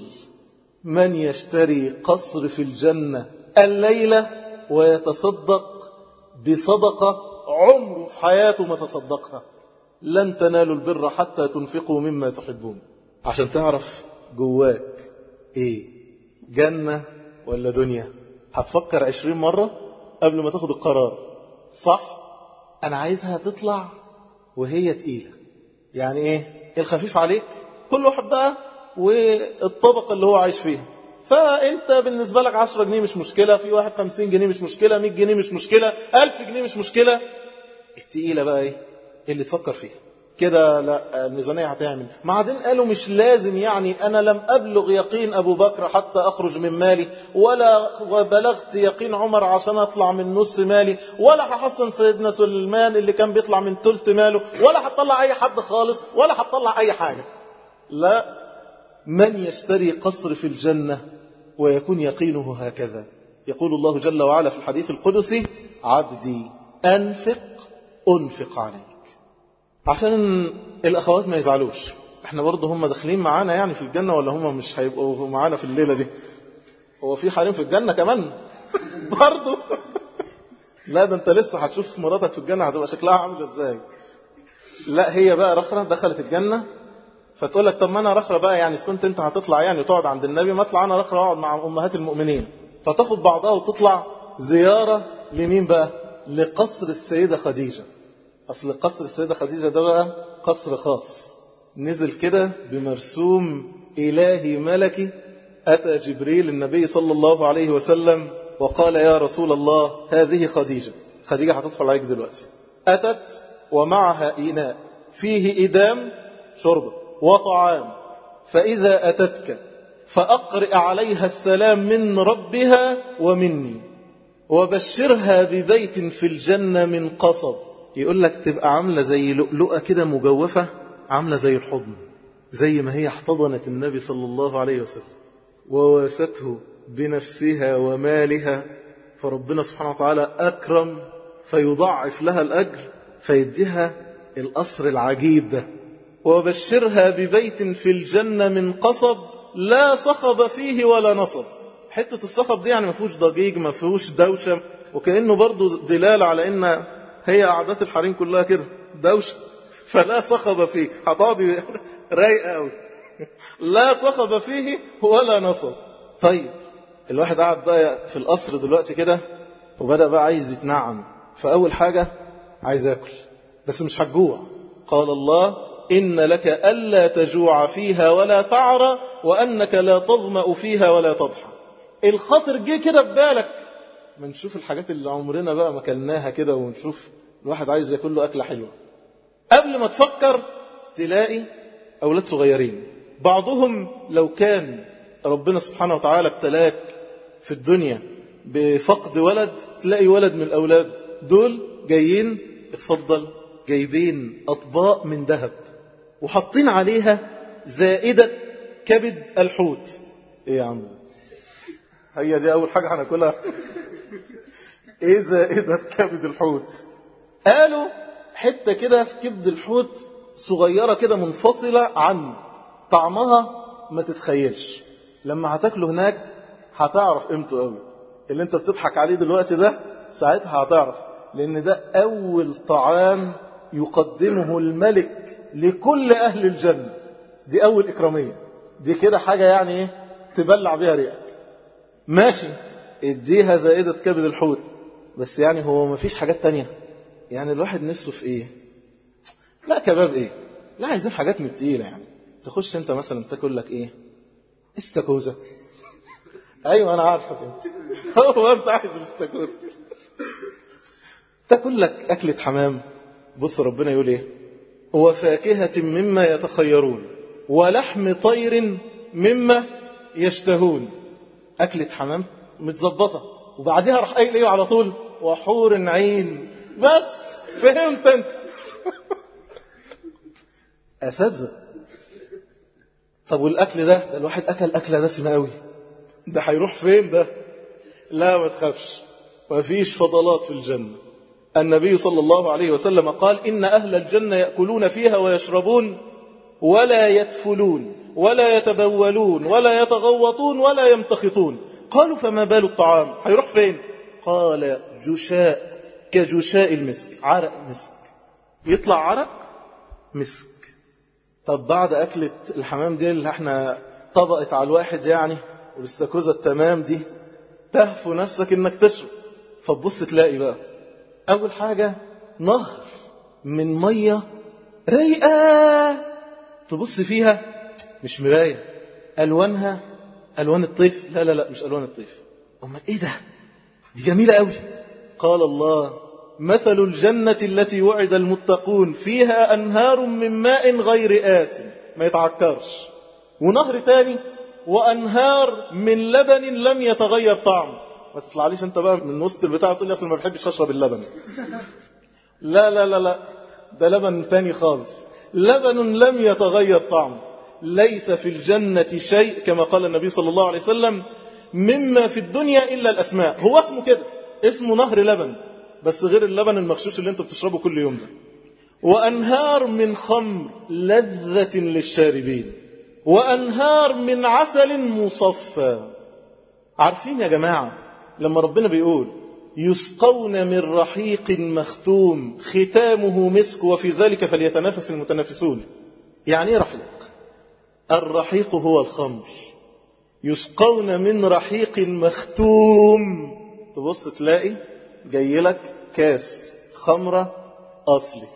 من يشتري قصر في الجنة الليلة ويتصدق بصدقة عمره في حياته ما تصدقها لن تنالوا البر حتى تنفقوا مما تحبون عشان تعرف جواك ايه جنة ولا دنيا هتفكر عشرين مرة قبل ما تاخد القرار صح انا عايزها تطلع وهي تقيلة يعني ايه الخفيف عليك كل واحد بقى والطبقة اللي هو عايش فيها فانت بالنسبة لك 10 جنيه مش مشكلة في واحد 50 جنيه مش مشكلة 100 جنيه مش مشكلة 1000 جنيه مش مشكلة التقيلة بقى ايه اللي تفكر فيها كده لا الميزانية هتعمل بعدين قالوا مش لازم يعني أنا لم أبلغ يقين أبو بكر حتى أخرج من مالي ولا بلغت يقين عمر عشان أطلع من نص مالي ولا هحسن سيدنا سليمان اللي كان بيطلع من ثلث ماله ولا هتطلع أي حد خالص ولا هتطلع أي حاجة لا من يشتري قصر في الجنة ويكون يقينه هكذا يقول الله جل وعلا في الحديث القدسي عبدي أنفق أنفق عليك عشان الأخوات ما يزعلوش احنا برضه هم داخلين معانا يعني في الجنة ولا هم مش هيبقوا معانا في الليلة دي هو في حريم في الجنة كمان برضه لا ده انت لسه هتشوف مراتك في الجنة هتبقى شكلها عامل ازاي لا هي بقى رخرة دخلت الجنة فتقول لك طب ما انا رخرة بقى يعني كنت انت هتطلع يعني وتقعد عند النبي ما اطلع انا رخرة اقعد مع امهات المؤمنين فتاخد بعضها وتطلع زيارة لمين بقى لقصر السيدة خديجة أصل قصر السيدة خديجة ده بقى قصر خاص نزل كده بمرسوم إلهي ملكي أتى جبريل النبي صلى الله عليه وسلم وقال يا رسول الله هذه خديجة خديجة هتدخل عليك دلوقتي أتت ومعها إناء فيه إدام شربة وطعام فإذا أتتك فأقرئ عليها السلام من ربها ومني وبشرها ببيت في الجنة من قصب يقول لك تبقى عاملة زي لؤلؤة كده مجوفة عاملة زي الحضن زي ما هي احتضنت النبي صلى الله عليه وسلم وواسته بنفسها ومالها فربنا سبحانه وتعالى أكرم فيضعف لها الأجر فيديها الأصر العجيب ده وبشرها ببيت في الجنة من قصب لا صخب فيه ولا نصب حتة الصخب دي يعني ما فيهوش ضجيج ما فيهوش دوشة وكأنه برضو دلالة على أن هي عادات الحريم كلها كده دوشة فلا صخب فيه هتقعدي رايقة قوي لا صخب فيه ولا نصب طيب الواحد قاعد بقى في القصر دلوقتي كده وبدأ بقى عايز يتنعم فأول حاجة عايز أكل بس مش هتجوع قال الله إن لك ألا تجوع فيها ولا تعرى وأنك لا تظمأ فيها ولا تضحى الخاطر جه كده ببالك ما نشوف الحاجات اللي عمرنا بقى ما كلناها كده ونشوف الواحد عايز ياكل له أكلة حلوة قبل ما تفكر تلاقي أولاد صغيرين بعضهم لو كان ربنا سبحانه وتعالى ابتلاك في الدنيا بفقد ولد تلاقي ولد من الأولاد دول جايين اتفضل جايبين أطباق من ذهب وحاطين عليها زائدة كبد الحوت ايه يا عم هي دي اول حاجة هناكلها ايه زائدة كبد الحوت قالوا حتة كده في كبد الحوت صغيرة كده منفصلة عن طعمها ما تتخيلش لما هتاكله هناك هتعرف قيمته قوي اللي انت بتضحك عليه دلوقتي ده ساعتها هتعرف لان ده اول طعام يقدمه الملك لكل اهل الجنة دي اول اكرامية دي كده حاجة يعني ايه تبلع بيها ريقك ماشي اديها زائدة كبد الحوت بس يعني هو ما فيش حاجات تانية يعني الواحد نفسه في ايه لا كباب ايه لا عايزين حاجات من التقيلة يعني تخش انت مثلا تاكل لك ايه استاكوزا ايوه انا عارفك انت هو انت عايز الاستاكوزا تاكل لك اكلة حمام بص ربنا يقول ايه وفاكهة مما يتخيرون ولحم طير مما يشتهون أكلة حمام متظبطة وبعدها راح قايل ايه على طول وحور عين بس فهمت انت اساتذه طب والاكل ده ده الواحد اكل اكله دسمه قوي ده هيروح فين ده لا ما تخافش ما فيش فضلات في الجنه النبي صلى الله عليه وسلم قال ان اهل الجنه ياكلون فيها ويشربون ولا يدفلون ولا يتبولون ولا يتغوطون ولا يمتخطون قالوا فما بال الطعام هيروح فين قال جشاء كجشاء المسك عرق مسك يطلع عرق مسك طب بعد أكلة الحمام دي اللي احنا طبقت على الواحد يعني والاستاكوزا التمام دي تهفو نفسك انك تشرب فتبص تلاقي بقى أول حاجة نهر من مية رايقة تبص فيها مش مراية ألوانها ألوان الطيف لا لا لا مش ألوان الطيف أمال إيه ده دي جميلة قوي قال الله مثل الجنة التي وعد المتقون فيها أنهار من ماء غير آس ما يتعكرش ونهر تاني وأنهار من لبن لم يتغير طعمه ما تطلعليش انت بقى من وسط البتاع تقول لي اصلا ما بحبش اشرب اللبن لا لا لا لا ده لبن تاني خالص لبن لم يتغير طعمه ليس في الجنة شيء كما قال النبي صلى الله عليه وسلم مما في الدنيا إلا الأسماء هو اسمه كده اسمه نهر لبن بس غير اللبن المغشوش اللي انت بتشربه كل يوم ده وأنهار من خمر لذة للشاربين وأنهار من عسل مصفى عارفين يا جماعة لما ربنا بيقول يسقون من رحيق مختوم ختامه مسك وفي ذلك فليتنافس المتنافسون يعني ايه رحيق الرحيق هو الخمر يسقون من رحيق مختوم تبص تلاقي جاي لك كاس خمرة أصلي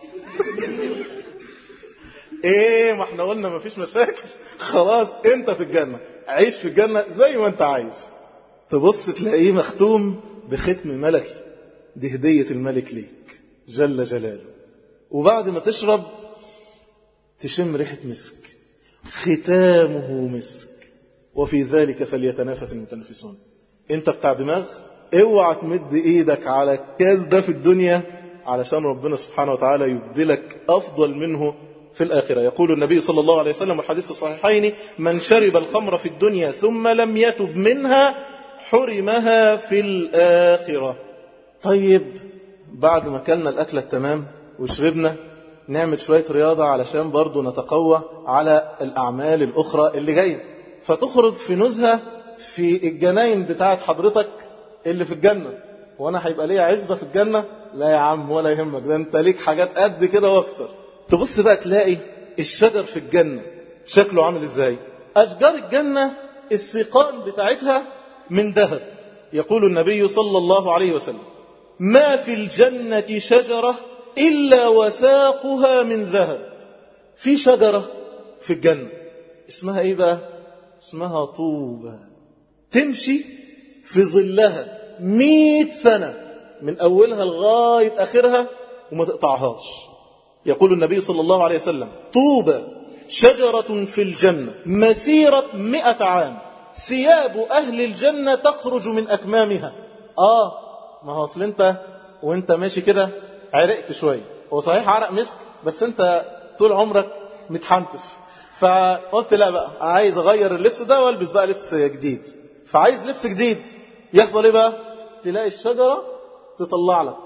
ايه ما احنا قلنا ما فيش مشاكل خلاص انت في الجنة عيش في الجنة زي ما انت عايز تبص تلاقيه مختوم بختم ملكي دي هدية الملك ليك جل جلاله وبعد ما تشرب تشم ريحة مسك ختامه مسك وفي ذلك فليتنافس المتنافسون انت بتاع دماغ اوعى تمد ايدك على الكاس ده في الدنيا علشان ربنا سبحانه وتعالى يبدلك افضل منه في الآخرة يقول النبي صلى الله عليه وسلم الحديث في الصحيحين من شرب الخمر في الدنيا ثم لم يتب منها حرمها في الآخرة طيب بعد ما كلنا الأكلة التمام وشربنا نعمل شوية رياضة علشان برضو نتقوى على الأعمال الأخرى اللي جاية فتخرج في نزهة في الجناين بتاعت حضرتك اللي في الجنة وانا هيبقى ليا عزبة في الجنة لا يا عم ولا يهمك ده انت ليك حاجات قد كده واكتر تبص بقى تلاقي الشجر في الجنة شكله عامل ازاي اشجار الجنة السيقان بتاعتها من ذهب يقول النبي صلى الله عليه وسلم ما في الجنة شجرة إلا وساقها من ذهب في شجرة في الجنة اسمها ايه بقى اسمها طوبة تمشي في ظلها مئة سنة من أولها لغاية آخرها وما تقطعهاش يقول النبي صلى الله عليه وسلم طوبى شجرة في الجنة مسيرة مئة عام ثياب أهل الجنة تخرج من أكمامها آه ما هو أصل أنت وأنت ماشي كده عرقت شوية هو صحيح عرق مسك بس أنت طول عمرك متحنتف فقلت لا بقى عايز اغير اللبس ده والبس بقى لبس جديد فعايز لبس جديد يحصل ايه بقى تلاقي الشجرة تطلع لك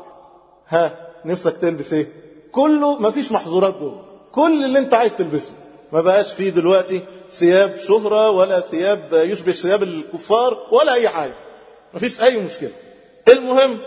ها نفسك تلبس ايه كله مفيش محظورات جوه كل اللي انت عايز تلبسه ما بقاش فيه دلوقتي ثياب شهرة ولا ثياب يشبه ثياب الكفار ولا اي حاجة مفيش اي مشكلة المهم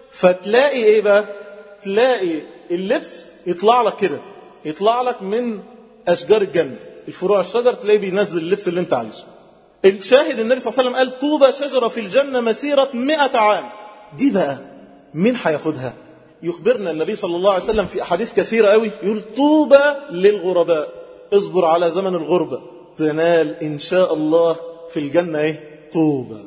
فتلاقي ايه بقى تلاقي اللبس يطلع لك كده يطلع لك من اشجار الجنة الفروع الشجر تلاقيه بينزل اللبس اللي انت عايزه الشاهد النبي صلى الله عليه وسلم قال طوبى شجرة في الجنة مسيرة مئة عام دي بقى مين هياخدها يخبرنا النبي صلى الله عليه وسلم في أحاديث كثيرة قوي يقول طوبى للغرباء اصبر على زمن الغربة تنال إن شاء الله في الجنة ايه طوبى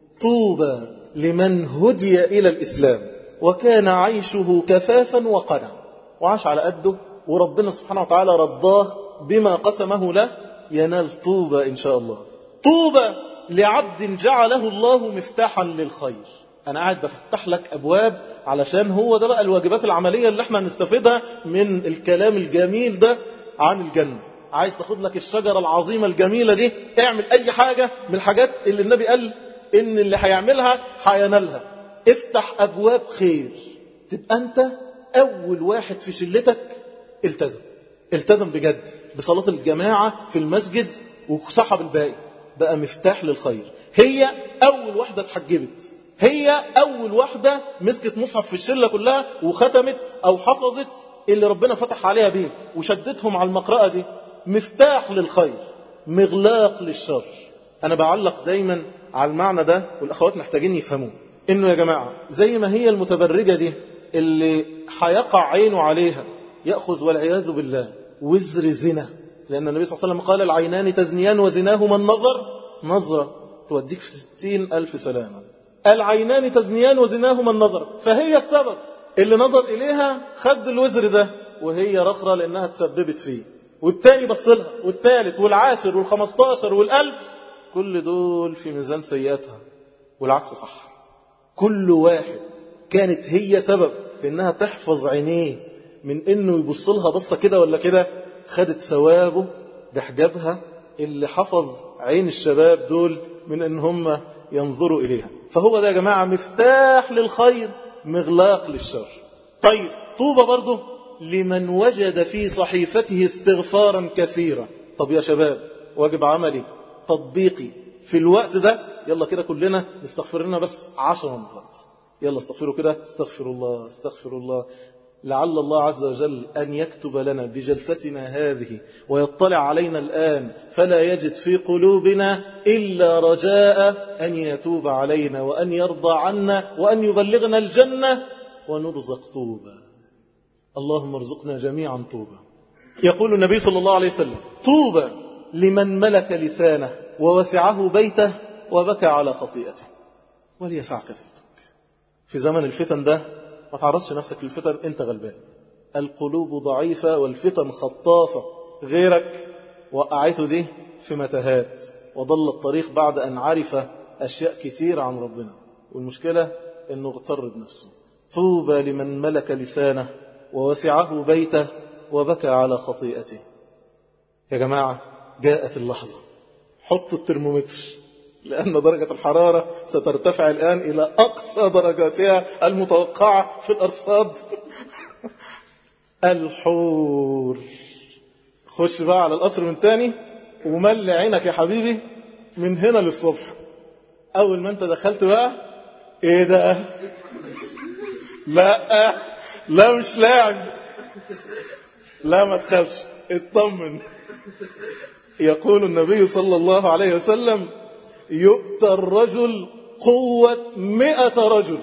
طوبى لمن هدي إلى الإسلام وكان عيشه كفافا وقنع وعاش على قده وربنا سبحانه وتعالى رضاه بما قسمه له ينال طوبى إن شاء الله طوبى لعبد جعله الله مفتاحا للخير أنا قاعد بفتح لك أبواب علشان هو ده بقى الواجبات العملية اللي احنا نستفيدها من الكلام الجميل ده عن الجنة عايز تاخد لك الشجرة العظيمة الجميلة دي اعمل أي حاجة من الحاجات اللي النبي قال إن اللي هيعملها هينالها افتح أبواب خير تبقى أنت أول واحد في شلتك التزم التزم بجد بصلاة الجماعة في المسجد وسحب الباقي بقى مفتاح للخير هي أول واحدة اتحجبت هي أول واحدة مسكت مصحف في الشلة كلها وختمت أو حفظت اللي ربنا فتح عليها بيه وشدتهم على المقرأة دي مفتاح للخير مغلاق للشر أنا بعلق دايما على المعنى ده والأخوات محتاجين يفهموه إنه يا جماعة زي ما هي المتبرجة دي اللي هيقع عينه عليها يأخذ والعياذ بالله وزر زنا لأن النبي صلى الله عليه وسلم قال العينان تزنيان وزناهما النظر نظرة توديك في ستين ألف سلامة العينان تزنيان وزناهما النظر فهي السبب اللي نظر إليها خد الوزر ده وهي رخرة لأنها تسببت فيه والتاني بصلها والتالت والعاشر والخمستاشر والألف كل دول في ميزان سيئاتها والعكس صح كل واحد كانت هي سبب في انها تحفظ عينيه من انه يبص لها بصه كده ولا كده خدت ثوابه بحجابها اللي حفظ عين الشباب دول من ان هم ينظروا اليها فهو ده يا جماعه مفتاح للخير مغلاق للشر طيب طوبى برضه لمن وجد في صحيفته استغفارا كثيرا طب يا شباب واجب عملي تطبيقي في الوقت ده يلا كده كلنا نستغفر لنا بس عشر مرات يلا استغفروا كده استغفر الله استغفر الله لعل الله عز وجل أن يكتب لنا بجلستنا هذه ويطلع علينا الآن فلا يجد في قلوبنا إلا رجاء أن يتوب علينا وأن يرضى عنا وأن يبلغنا الجنة ونرزق طوبى اللهم ارزقنا جميعا طوبى يقول النبي صلى الله عليه وسلم طوبى لمن ملك لسانه ووسعه بيته وبكى على خطيئته وليسعك بيتك في زمن الفتن ده ما تعرضش نفسك للفتن انت غلبان القلوب ضعيفة والفتن خطافة غيرك وقعته دي في متاهات وضل الطريق بعد أن عرف أشياء كثيرة عن ربنا والمشكلة أنه اغتر بنفسه طوبى لمن ملك لسانه ووسعه بيته وبكى على خطيئته يا جماعة جاءت اللحظة حطوا الترمومتر لأن درجة الحرارة سترتفع الآن إلى أقصى درجاتها المتوقعة في الأرصاد الحور خش بقى على القصر من تاني ومل عينك يا حبيبي من هنا للصبح أول ما أنت دخلت بقى إيه ده لا لا مش لاعب لا ما تخافش اطمن يقول النبي صلى الله عليه وسلم يؤتى الرجل قوة مئة رجل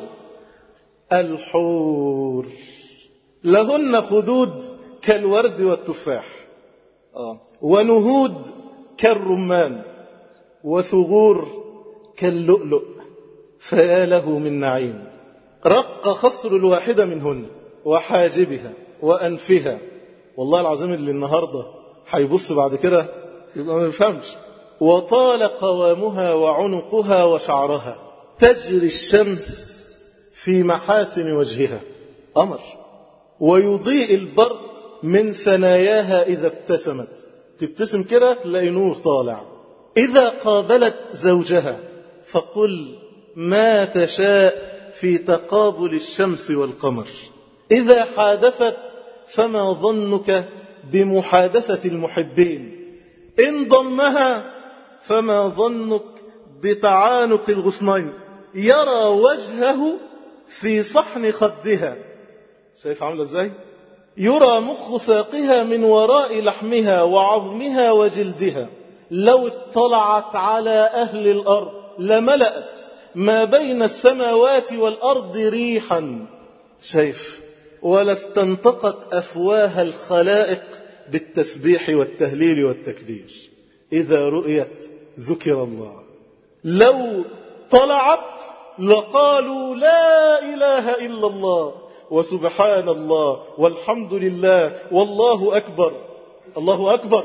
الحور لهن خدود كالورد والتفاح آه. ونهود كالرمان وثغور كاللؤلؤ فيا له من نعيم رق خصر الواحدة منهن وحاجبها وأنفها والله العظيم اللي النهاردة هيبص بعد كده يبقى ما يفهمش وطال قوامها وعنقها وشعرها تجري الشمس في محاسن وجهها قمر ويضيء البرق من ثناياها إذا ابتسمت تبتسم كده تلاقي نور طالع إذا قابلت زوجها فقل ما تشاء في تقابل الشمس والقمر إذا حادثت فما ظنك بمحادثة المحبين إن ضمها فما ظنك بتعانق الغصنين يرى وجهه في صحن خدها شايف عامله ازاي يرى مخ ساقها من وراء لحمها وعظمها وجلدها لو اطلعت على أهل الأرض لملأت ما بين السماوات والأرض ريحا شايف ولا استنطقت أفواه الخلائق بالتسبيح والتهليل والتكبير إذا رؤيت ذكر الله لو طلعت لقالوا لا إله إلا الله وسبحان الله والحمد لله والله أكبر الله أكبر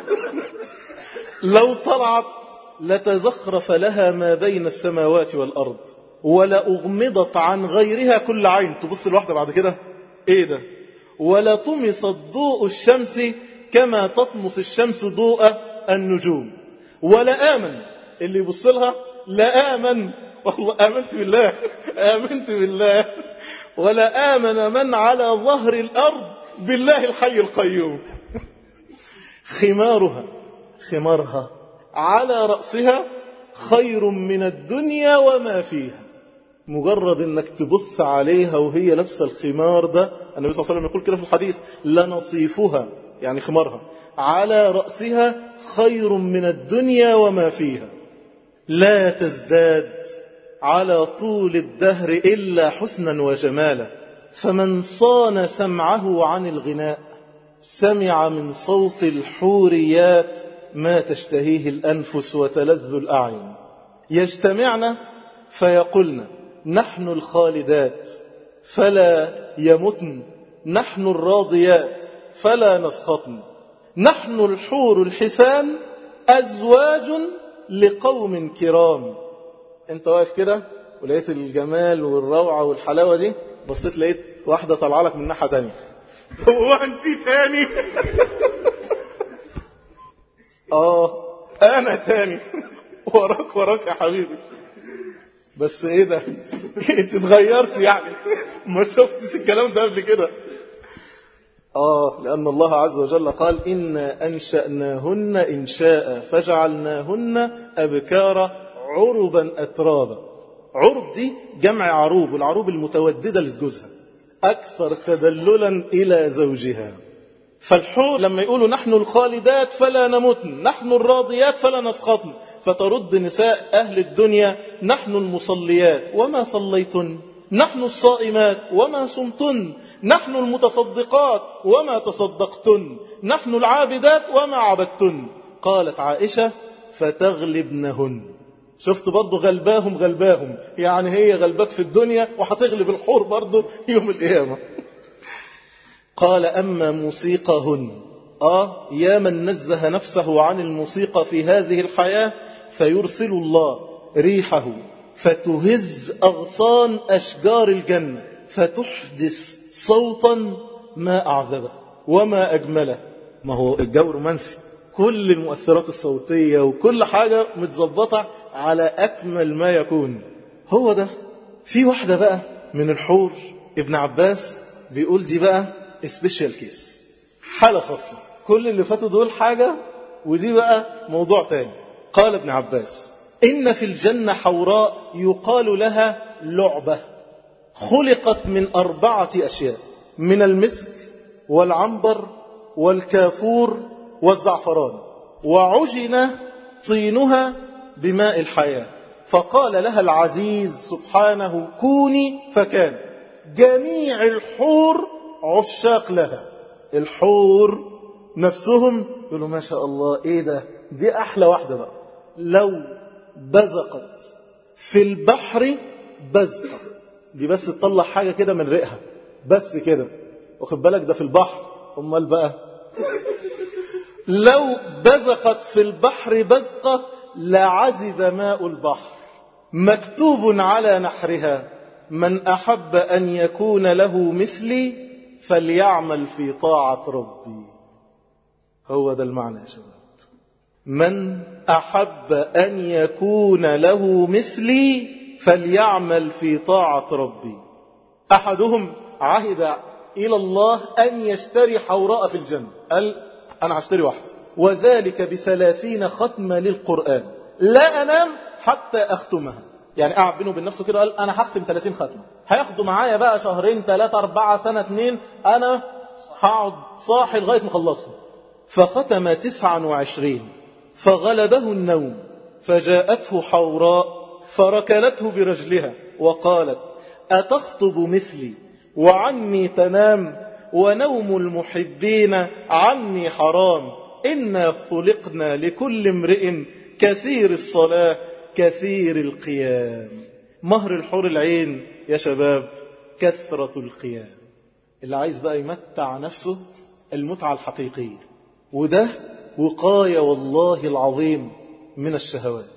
لو طلعت لتزخرف لها ما بين السماوات والأرض ولأغمضت عن غيرها كل عين تبص الواحدة بعد كده ايه ده ولا طمست ضوء الشمس كما تطمس الشمس ضوء النجوم ولا آمن اللي يبص لها لا آمن والله آمنت بالله آمنت بالله ولا آمن من على ظهر الأرض بالله الحي القيوم خمارها خمارها على رأسها خير من الدنيا وما فيها مجرد انك تبص عليها وهي لابسه الخمار ده النبي صلى الله عليه وسلم يقول كده في الحديث لنصيفها يعني خمارها على رأسها خير من الدنيا وما فيها لا تزداد على طول الدهر إلا حسنا وجمالا فمن صان سمعه عن الغناء سمع من صوت الحوريات ما تشتهيه الأنفس وتلذ الأعين يجتمعن فيقولن نحن الخالدات فلا يمتن نحن الراضيات فلا نسخطن نحن الحور الحسان أزواج لقوم كرام انت واقف كده ولقيت الجمال والروعة والحلاوة دي بصيت لقيت واحدة طالعه لك من ناحية تانية هو انت تاني اه انا تاني وراك وراك يا حبيبي بس ايه ده انت اتغيرت يعني ما شفتش الكلام ده قبل كده آه لأن الله عز وجل قال إنا أنشأناهن إنشاء فجعلناهن أبكارا عربا أترابا عرب دي جمع عروب والعروب المتوددة لجوزها أكثر تدللا إلى زوجها فالحور لما يقولوا نحن الخالدات فلا نمتن نحن الراضيات فلا نسخطن فترد نساء أهل الدنيا نحن المصليات وما صليتن نحن الصائمات وما صمتن نحن المتصدقات وما تصدقتن نحن العابدات وما عبدتن قالت عائشة فتغلبنهن شفت برضه غلباهم غلباهم يعني هي غلبك في الدنيا وهتغلب الحور برضه يوم القيامة قال أما موسيقهن آه يا من نزه نفسه عن الموسيقى في هذه الحياة فيرسل الله ريحه فتهز أغصان أشجار الجنة فتحدث صوتا ما أعذبه وما أجمله ما هو الجو رومانسي كل المؤثرات الصوتية وكل حاجة متظبطة على أكمل ما يكون هو ده في واحدة بقى من الحور ابن عباس بيقول دي بقى سبيشال كيس حالة خاصة كل اللي فاتوا دول حاجة ودي بقى موضوع تاني قال ابن عباس إن في الجنة حوراء يقال لها لعبة خلقت من أربعة أشياء من المسك والعنبر والكافور والزعفران وعجن طينها بماء الحياة فقال لها العزيز سبحانه كوني فكان جميع الحور عشاق لها الحور نفسهم يقولوا ما شاء الله ايه ده دي احلى واحدة بقى لو بزقت في البحر بزقة دي بس تطلع حاجة كده من ريقها بس كده واخد بالك ده في البحر امال بقى لو بزقت في البحر بزقة لعذب ماء البحر مكتوب على نحرها من أحب أن يكون له مثلي فليعمل في طاعة ربي هو ده المعنى يا شباب من أحب أن يكون له مثلي فليعمل في طاعة ربي أحدهم عهد إلى الله أن يشتري حوراء في الجنة قال أنا هشتري واحدة وذلك بثلاثين ختمة للقرآن لا أنام حتى أختمها يعني قاعد بينه وبين نفسه كده قال أنا هختم 30 ختمة هياخدوا معايا بقى شهرين ثلاثة أربعة سنة اتنين أنا هقعد صاحي لغاية ما اخلصهم فختم تسعا وعشرين فغلبه النوم فجاءته حوراء فركلته برجلها وقالت أتخطب مثلي وعني تنام ونوم المحبين عني حرام إنا خلقنا لكل امرئ كثير الصلاة كثير القيام مهر الحور العين يا شباب كثرة القيام اللي عايز بقى يمتع نفسه المتعة الحقيقية وده وقاية والله العظيم من الشهوات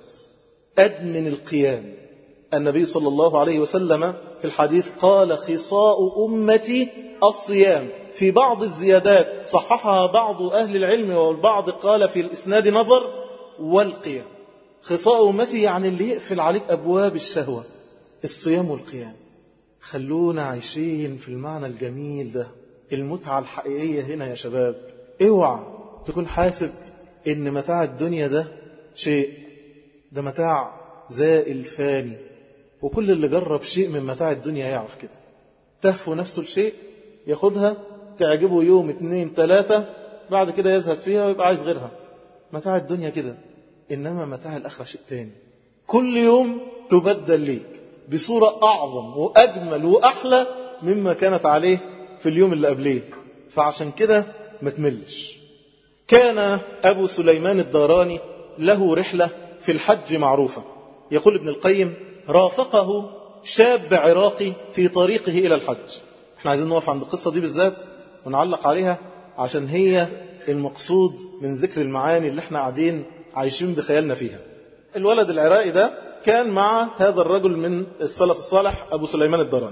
أدمن القيام النبي صلى الله عليه وسلم في الحديث قال خصاء أمتي الصيام في بعض الزيادات صححها بعض أهل العلم والبعض قال في الإسناد نظر والقيام خصاء أمتي يعني اللي يقفل عليك أبواب الشهوة الصيام والقيام خلونا عايشين في المعنى الجميل ده المتعة الحقيقية هنا يا شباب اوعى تكون حاسب ان متاع الدنيا ده شيء ده متاع زائل فاني وكل اللي جرب شيء من متاع الدنيا يعرف كده تهفو نفسه الشيء ياخدها تعجبه يوم اتنين تلاتة بعد كده يزهد فيها ويبقى عايز غيرها متاع الدنيا كده إنما متاع الآخرة شيء تاني كل يوم تبدل ليك بصورة أعظم وأجمل وأحلى مما كانت عليه في اليوم اللي قبليه فعشان كده ما تملش كان أبو سليمان الداراني له رحلة في الحج معروفة يقول ابن القيم رافقه شاب عراقي في طريقه إلى الحج احنا عايزين نقف عند القصة دي بالذات ونعلق عليها عشان هي المقصود من ذكر المعاني اللي احنا قاعدين عايشين بخيالنا فيها الولد العراقي ده كان مع هذا الرجل من السلف الصالح أبو سليمان الدراني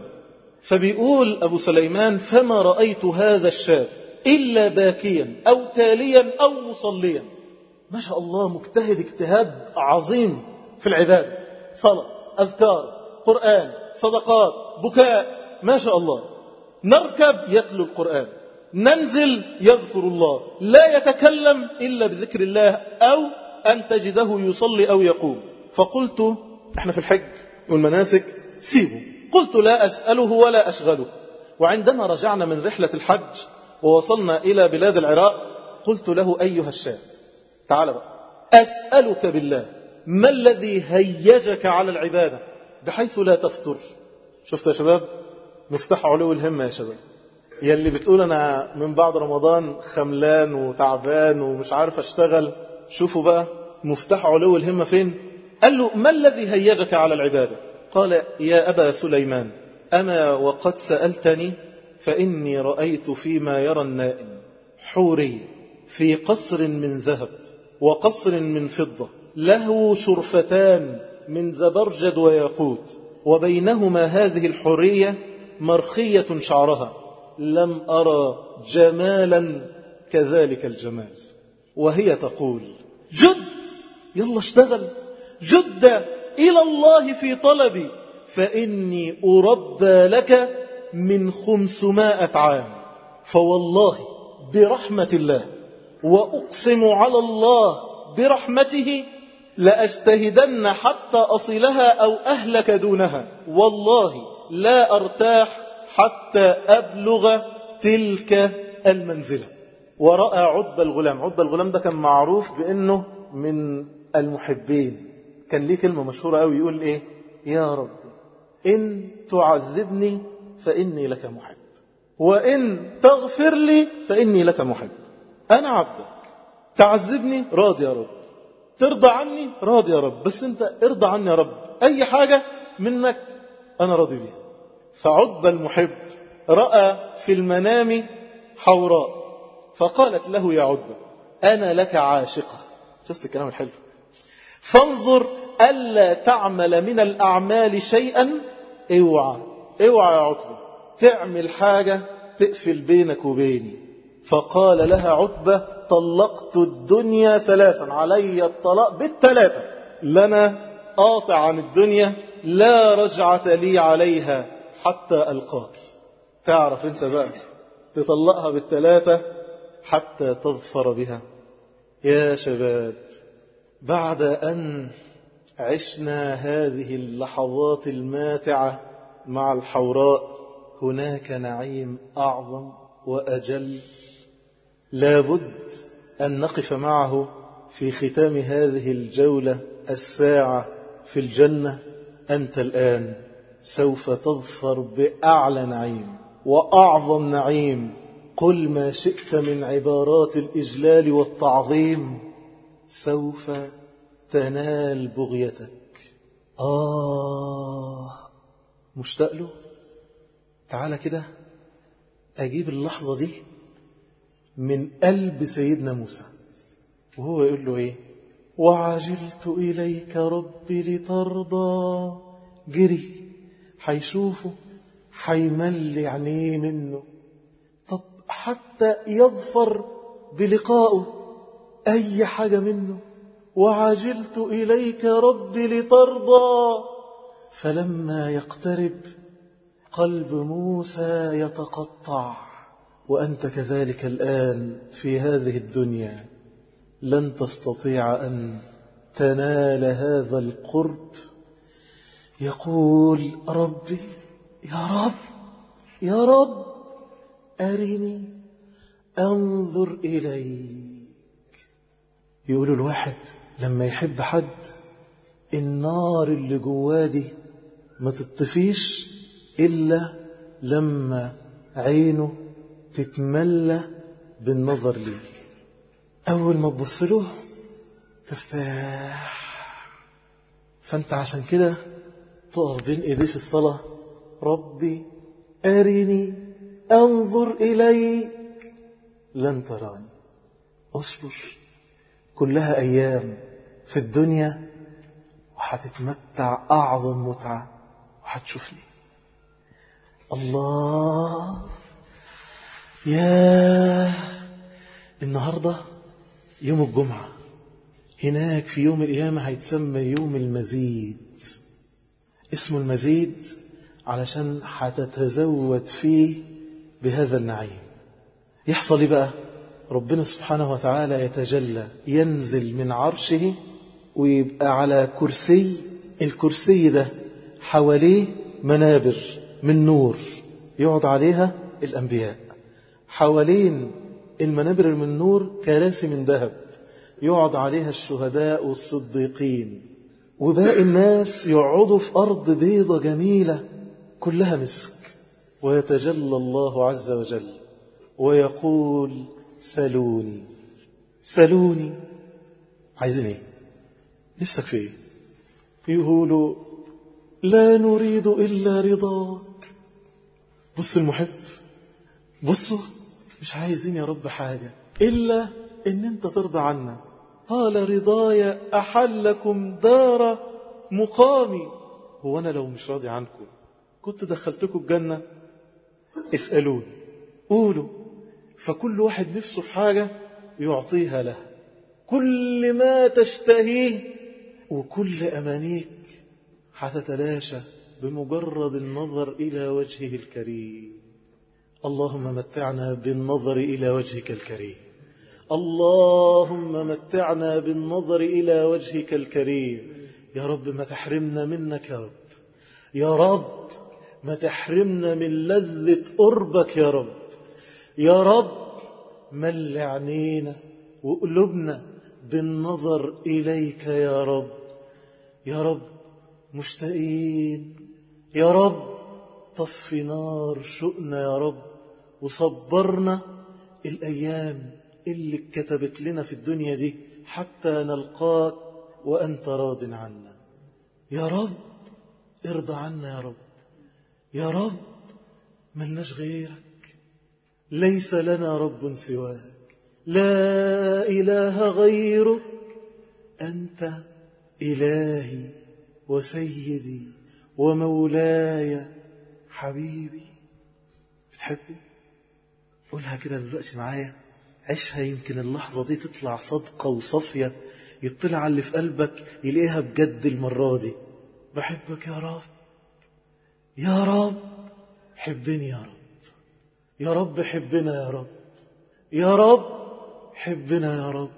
فبيقول أبو سليمان فما رأيت هذا الشاب إلا باكيا أو تاليا أو مصليا ما شاء الله مجتهد اجتهاد عظيم في العبادة صلاة أذكار قرآن صدقات بكاء ما شاء الله نركب يتلو القرآن ننزل يذكر الله لا يتكلم إلا بذكر الله أو أن تجده يصلي أو يقوم فقلت احنا في الحج والمناسك سيبه قلت لا أسأله ولا أشغله وعندما رجعنا من رحلة الحج ووصلنا إلى بلاد العراق قلت له أيها الشاب تعال بقى أسألك بالله ما الذي هيجك على العبادة بحيث لا تفتر شفت يا شباب مفتاح علو الهمة يا شباب يلي بتقول أنا من بعد رمضان خملان وتعبان ومش عارف أشتغل شوفوا بقى مفتاح علو الهمة فين قال له ما الذي هيجك على العبادة قال يا أبا سليمان أما وقد سألتني فإني رأيت فيما يرى النائم حورية في قصر من ذهب وقصر من فضة له شرفتان من زبرجد وياقوت وبينهما هذه الحورية مرخية شعرها لم أرى جمالا كذلك الجمال وهي تقول جد يلا اشتغل جد إلى الله في طلبي فإني أربى لك من خمسمائة عام فوالله برحمة الله وأقسم على الله برحمته لأجتهدن حتى أصلها أو أهلك دونها والله لا أرتاح حتى أبلغ تلك المنزلة ورأى عتبة الغلام عتبة الغلام ده كان معروف بأنه من المحبين كان ليه كلمة مشهورة قوي يقول إيه يا رب إن تعذبني فإني لك محب وإن تغفر لي فإني لك محب أنا عبدك تعذبني راضي يا رب ترضى عني راضي يا رب بس أنت ارضى عني يا رب أي حاجة منك أنا راضي بيها فعتبة المحب رأى في المنام حوراء فقالت له يا عتبة أنا لك عاشقة شفت الكلام الحلو فانظر ألا تعمل من الأعمال شيئا اوعى اوعى يا عتبة تعمل حاجة تقفل بينك وبيني فقال لها عتبة طلقت الدنيا ثلاثا علي الطلاق بالثلاثة لنا قاطع عن الدنيا لا رجعة لي عليها حتى ألقاك تعرف انت بقى تطلقها بالثلاثة حتى تظفر بها يا شباب بعد أن عشنا هذه اللحظات الماتعة مع الحوراء هناك نعيم أعظم وأجل لابد أن نقف معه في ختام هذه الجولة الساعة في الجنة أنت الآن سوف تظفر بأعلى نعيم وأعظم نعيم قل ما شئت من عبارات الإجلال والتعظيم سوف تنال بغيتك آه مشتاق له تعالى كده أجيب اللحظة دي من قلب سيدنا موسى وهو يقول له إيه وعجلت إليك ربي لترضى جري حيشوفه حيمل عينيه منه طب حتى يظفر بلقائه أي حاجة منه وعجلت إليك ربي لترضى فلما يقترب قلب موسى يتقطع وأنت كذلك الآن في هذه الدنيا لن تستطيع أن تنال هذا القرب يقول ربي يا رب يا رب أرني أنظر إليك يقول الواحد لما يحب حد النار اللي جوادي ما تطفيش إلا لما عينه تتملى بالنظر ليه أول ما تبص له ترتاح فأنت عشان كده تقف بين إيديه في الصلاة ربي أرني أنظر إليك لن تراني أصبر كلها أيام في الدنيا وحتتمتع أعظم متعة وحتشوفني الله يا النهاردة يوم الجمعة هناك في يوم القيامة هيتسمى يوم المزيد اسمه المزيد علشان هتتزود فيه بهذا النعيم يحصل ايه بقى ربنا سبحانه وتعالى يتجلى ينزل من عرشه ويبقى على كرسي الكرسي ده حواليه منابر من نور يقعد عليها الأنبياء حوالين المنابر من نور كراسي من ذهب يقعد عليها الشهداء والصديقين وباقي الناس يقعدوا في أرض بيضة جميلة كلها مسك ويتجلى الله عز وجل ويقول سلوني سلوني عايزين ايه نفسك في ايه يقولوا لا نريد إلا رضاك بص المحب بصوا مش عايزين يا رب حاجة إلا إن أنت ترضى عنا قال رضاي أحلكم دار مقامي هو أنا لو مش راضي عنكم كنت دخلتكم الجنة اسألوني قولوا فكل واحد نفسه في حاجة يعطيها له كل ما تشتهيه وكل أمانيك هتتلاشى بمجرد النظر إلى وجهه الكريم اللهم متعنا بالنظر إلى وجهك الكريم اللهم متعنا بالنظر إلى وجهك الكريم يا رب ما تحرمنا منك يا رب يا رب ما تحرمنا من لذة قربك يا رب يا رب مل عينينا وقلوبنا بالنظر إليك يا رب يا رب مشتاقين يا رب طفي نار شؤنا يا رب وصبرنا الأيام اللي كتبت لنا في الدنيا دي حتى نلقاك وأنت راض عنا يا رب ارضى عنا يا رب يا رب ملناش غيرك ليس لنا رب سواك لا إله غيرك أنت إلهي وسيدي ومولاي حبيبي بتحبه قولها كده دلوقتي معايا عيشها يمكن اللحظة دي تطلع صدقة وصفية يطلع على اللي في قلبك يلاقيها بجد المرة دي بحبك يا رب يا رب حبني يا رب يا رب حبنا يا رب يا رب حبنا يا رب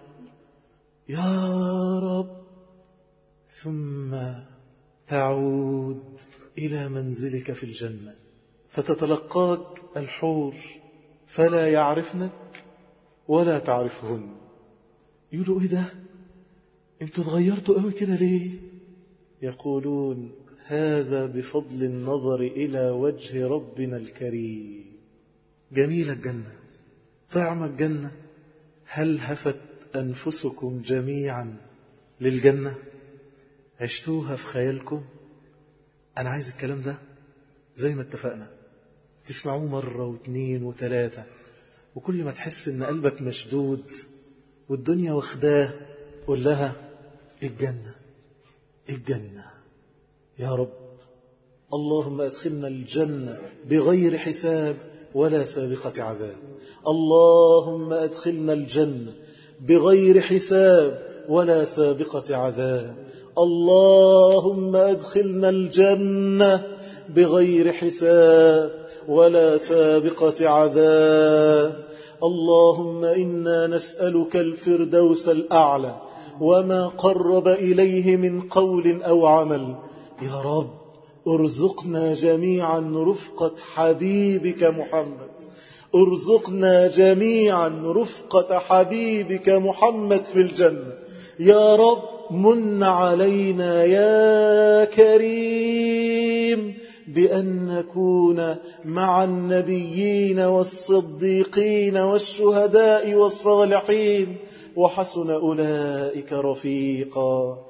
يا رب ثم تعود إلى منزلك في الجنة فتتلقاك الحور فلا يعرفنك ولا تعرفهن يقولوا إيه ده انتوا تغيرتوا قوي كده ليه يقولون هذا بفضل النظر إلى وجه ربنا الكريم جميل الجنة طعم الجنة هل هفت أنفسكم جميعا للجنة عشتوها في خيالكم أنا عايز الكلام ده زي ما اتفقنا تسمعوه مرة واثنين وثلاثة وكل ما تحس ان قلبك مشدود والدنيا واخداه قول لها الجنة الجنة يا رب اللهم ادخلنا الجنة بغير حساب ولا سابقة عذاب اللهم ادخلنا الجنة بغير حساب ولا سابقة عذاب اللهم ادخلنا الجنة بغير حساب ولا سابقة عذاب اللهم إنا نسألك الفردوس الأعلى وما قرب إليه من قول أو عمل يا رب ارزقنا جميعا رفقة حبيبك محمد ارزقنا جميعا رفقة حبيبك محمد في الجنة يا رب من علينا يا كريم بأن نكون مع النبيين والصديقين والشهداء والصالحين وحسن أولئك رفيقا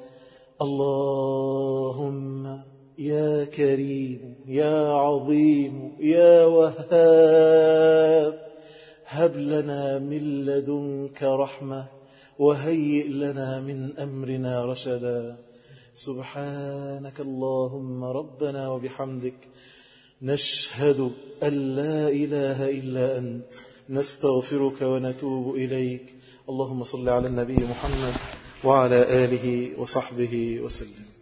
اللهم يا كريم يا عظيم يا وهاب هب لنا من لدنك رحمة وهيئ لنا من أمرنا رشدا سبحانك اللهم ربنا وبحمدك نشهد أن لا إله إلا أنت نستغفرك ونتوب إليك اللهم صل على النبي محمد وعلى آله وصحبه وسلم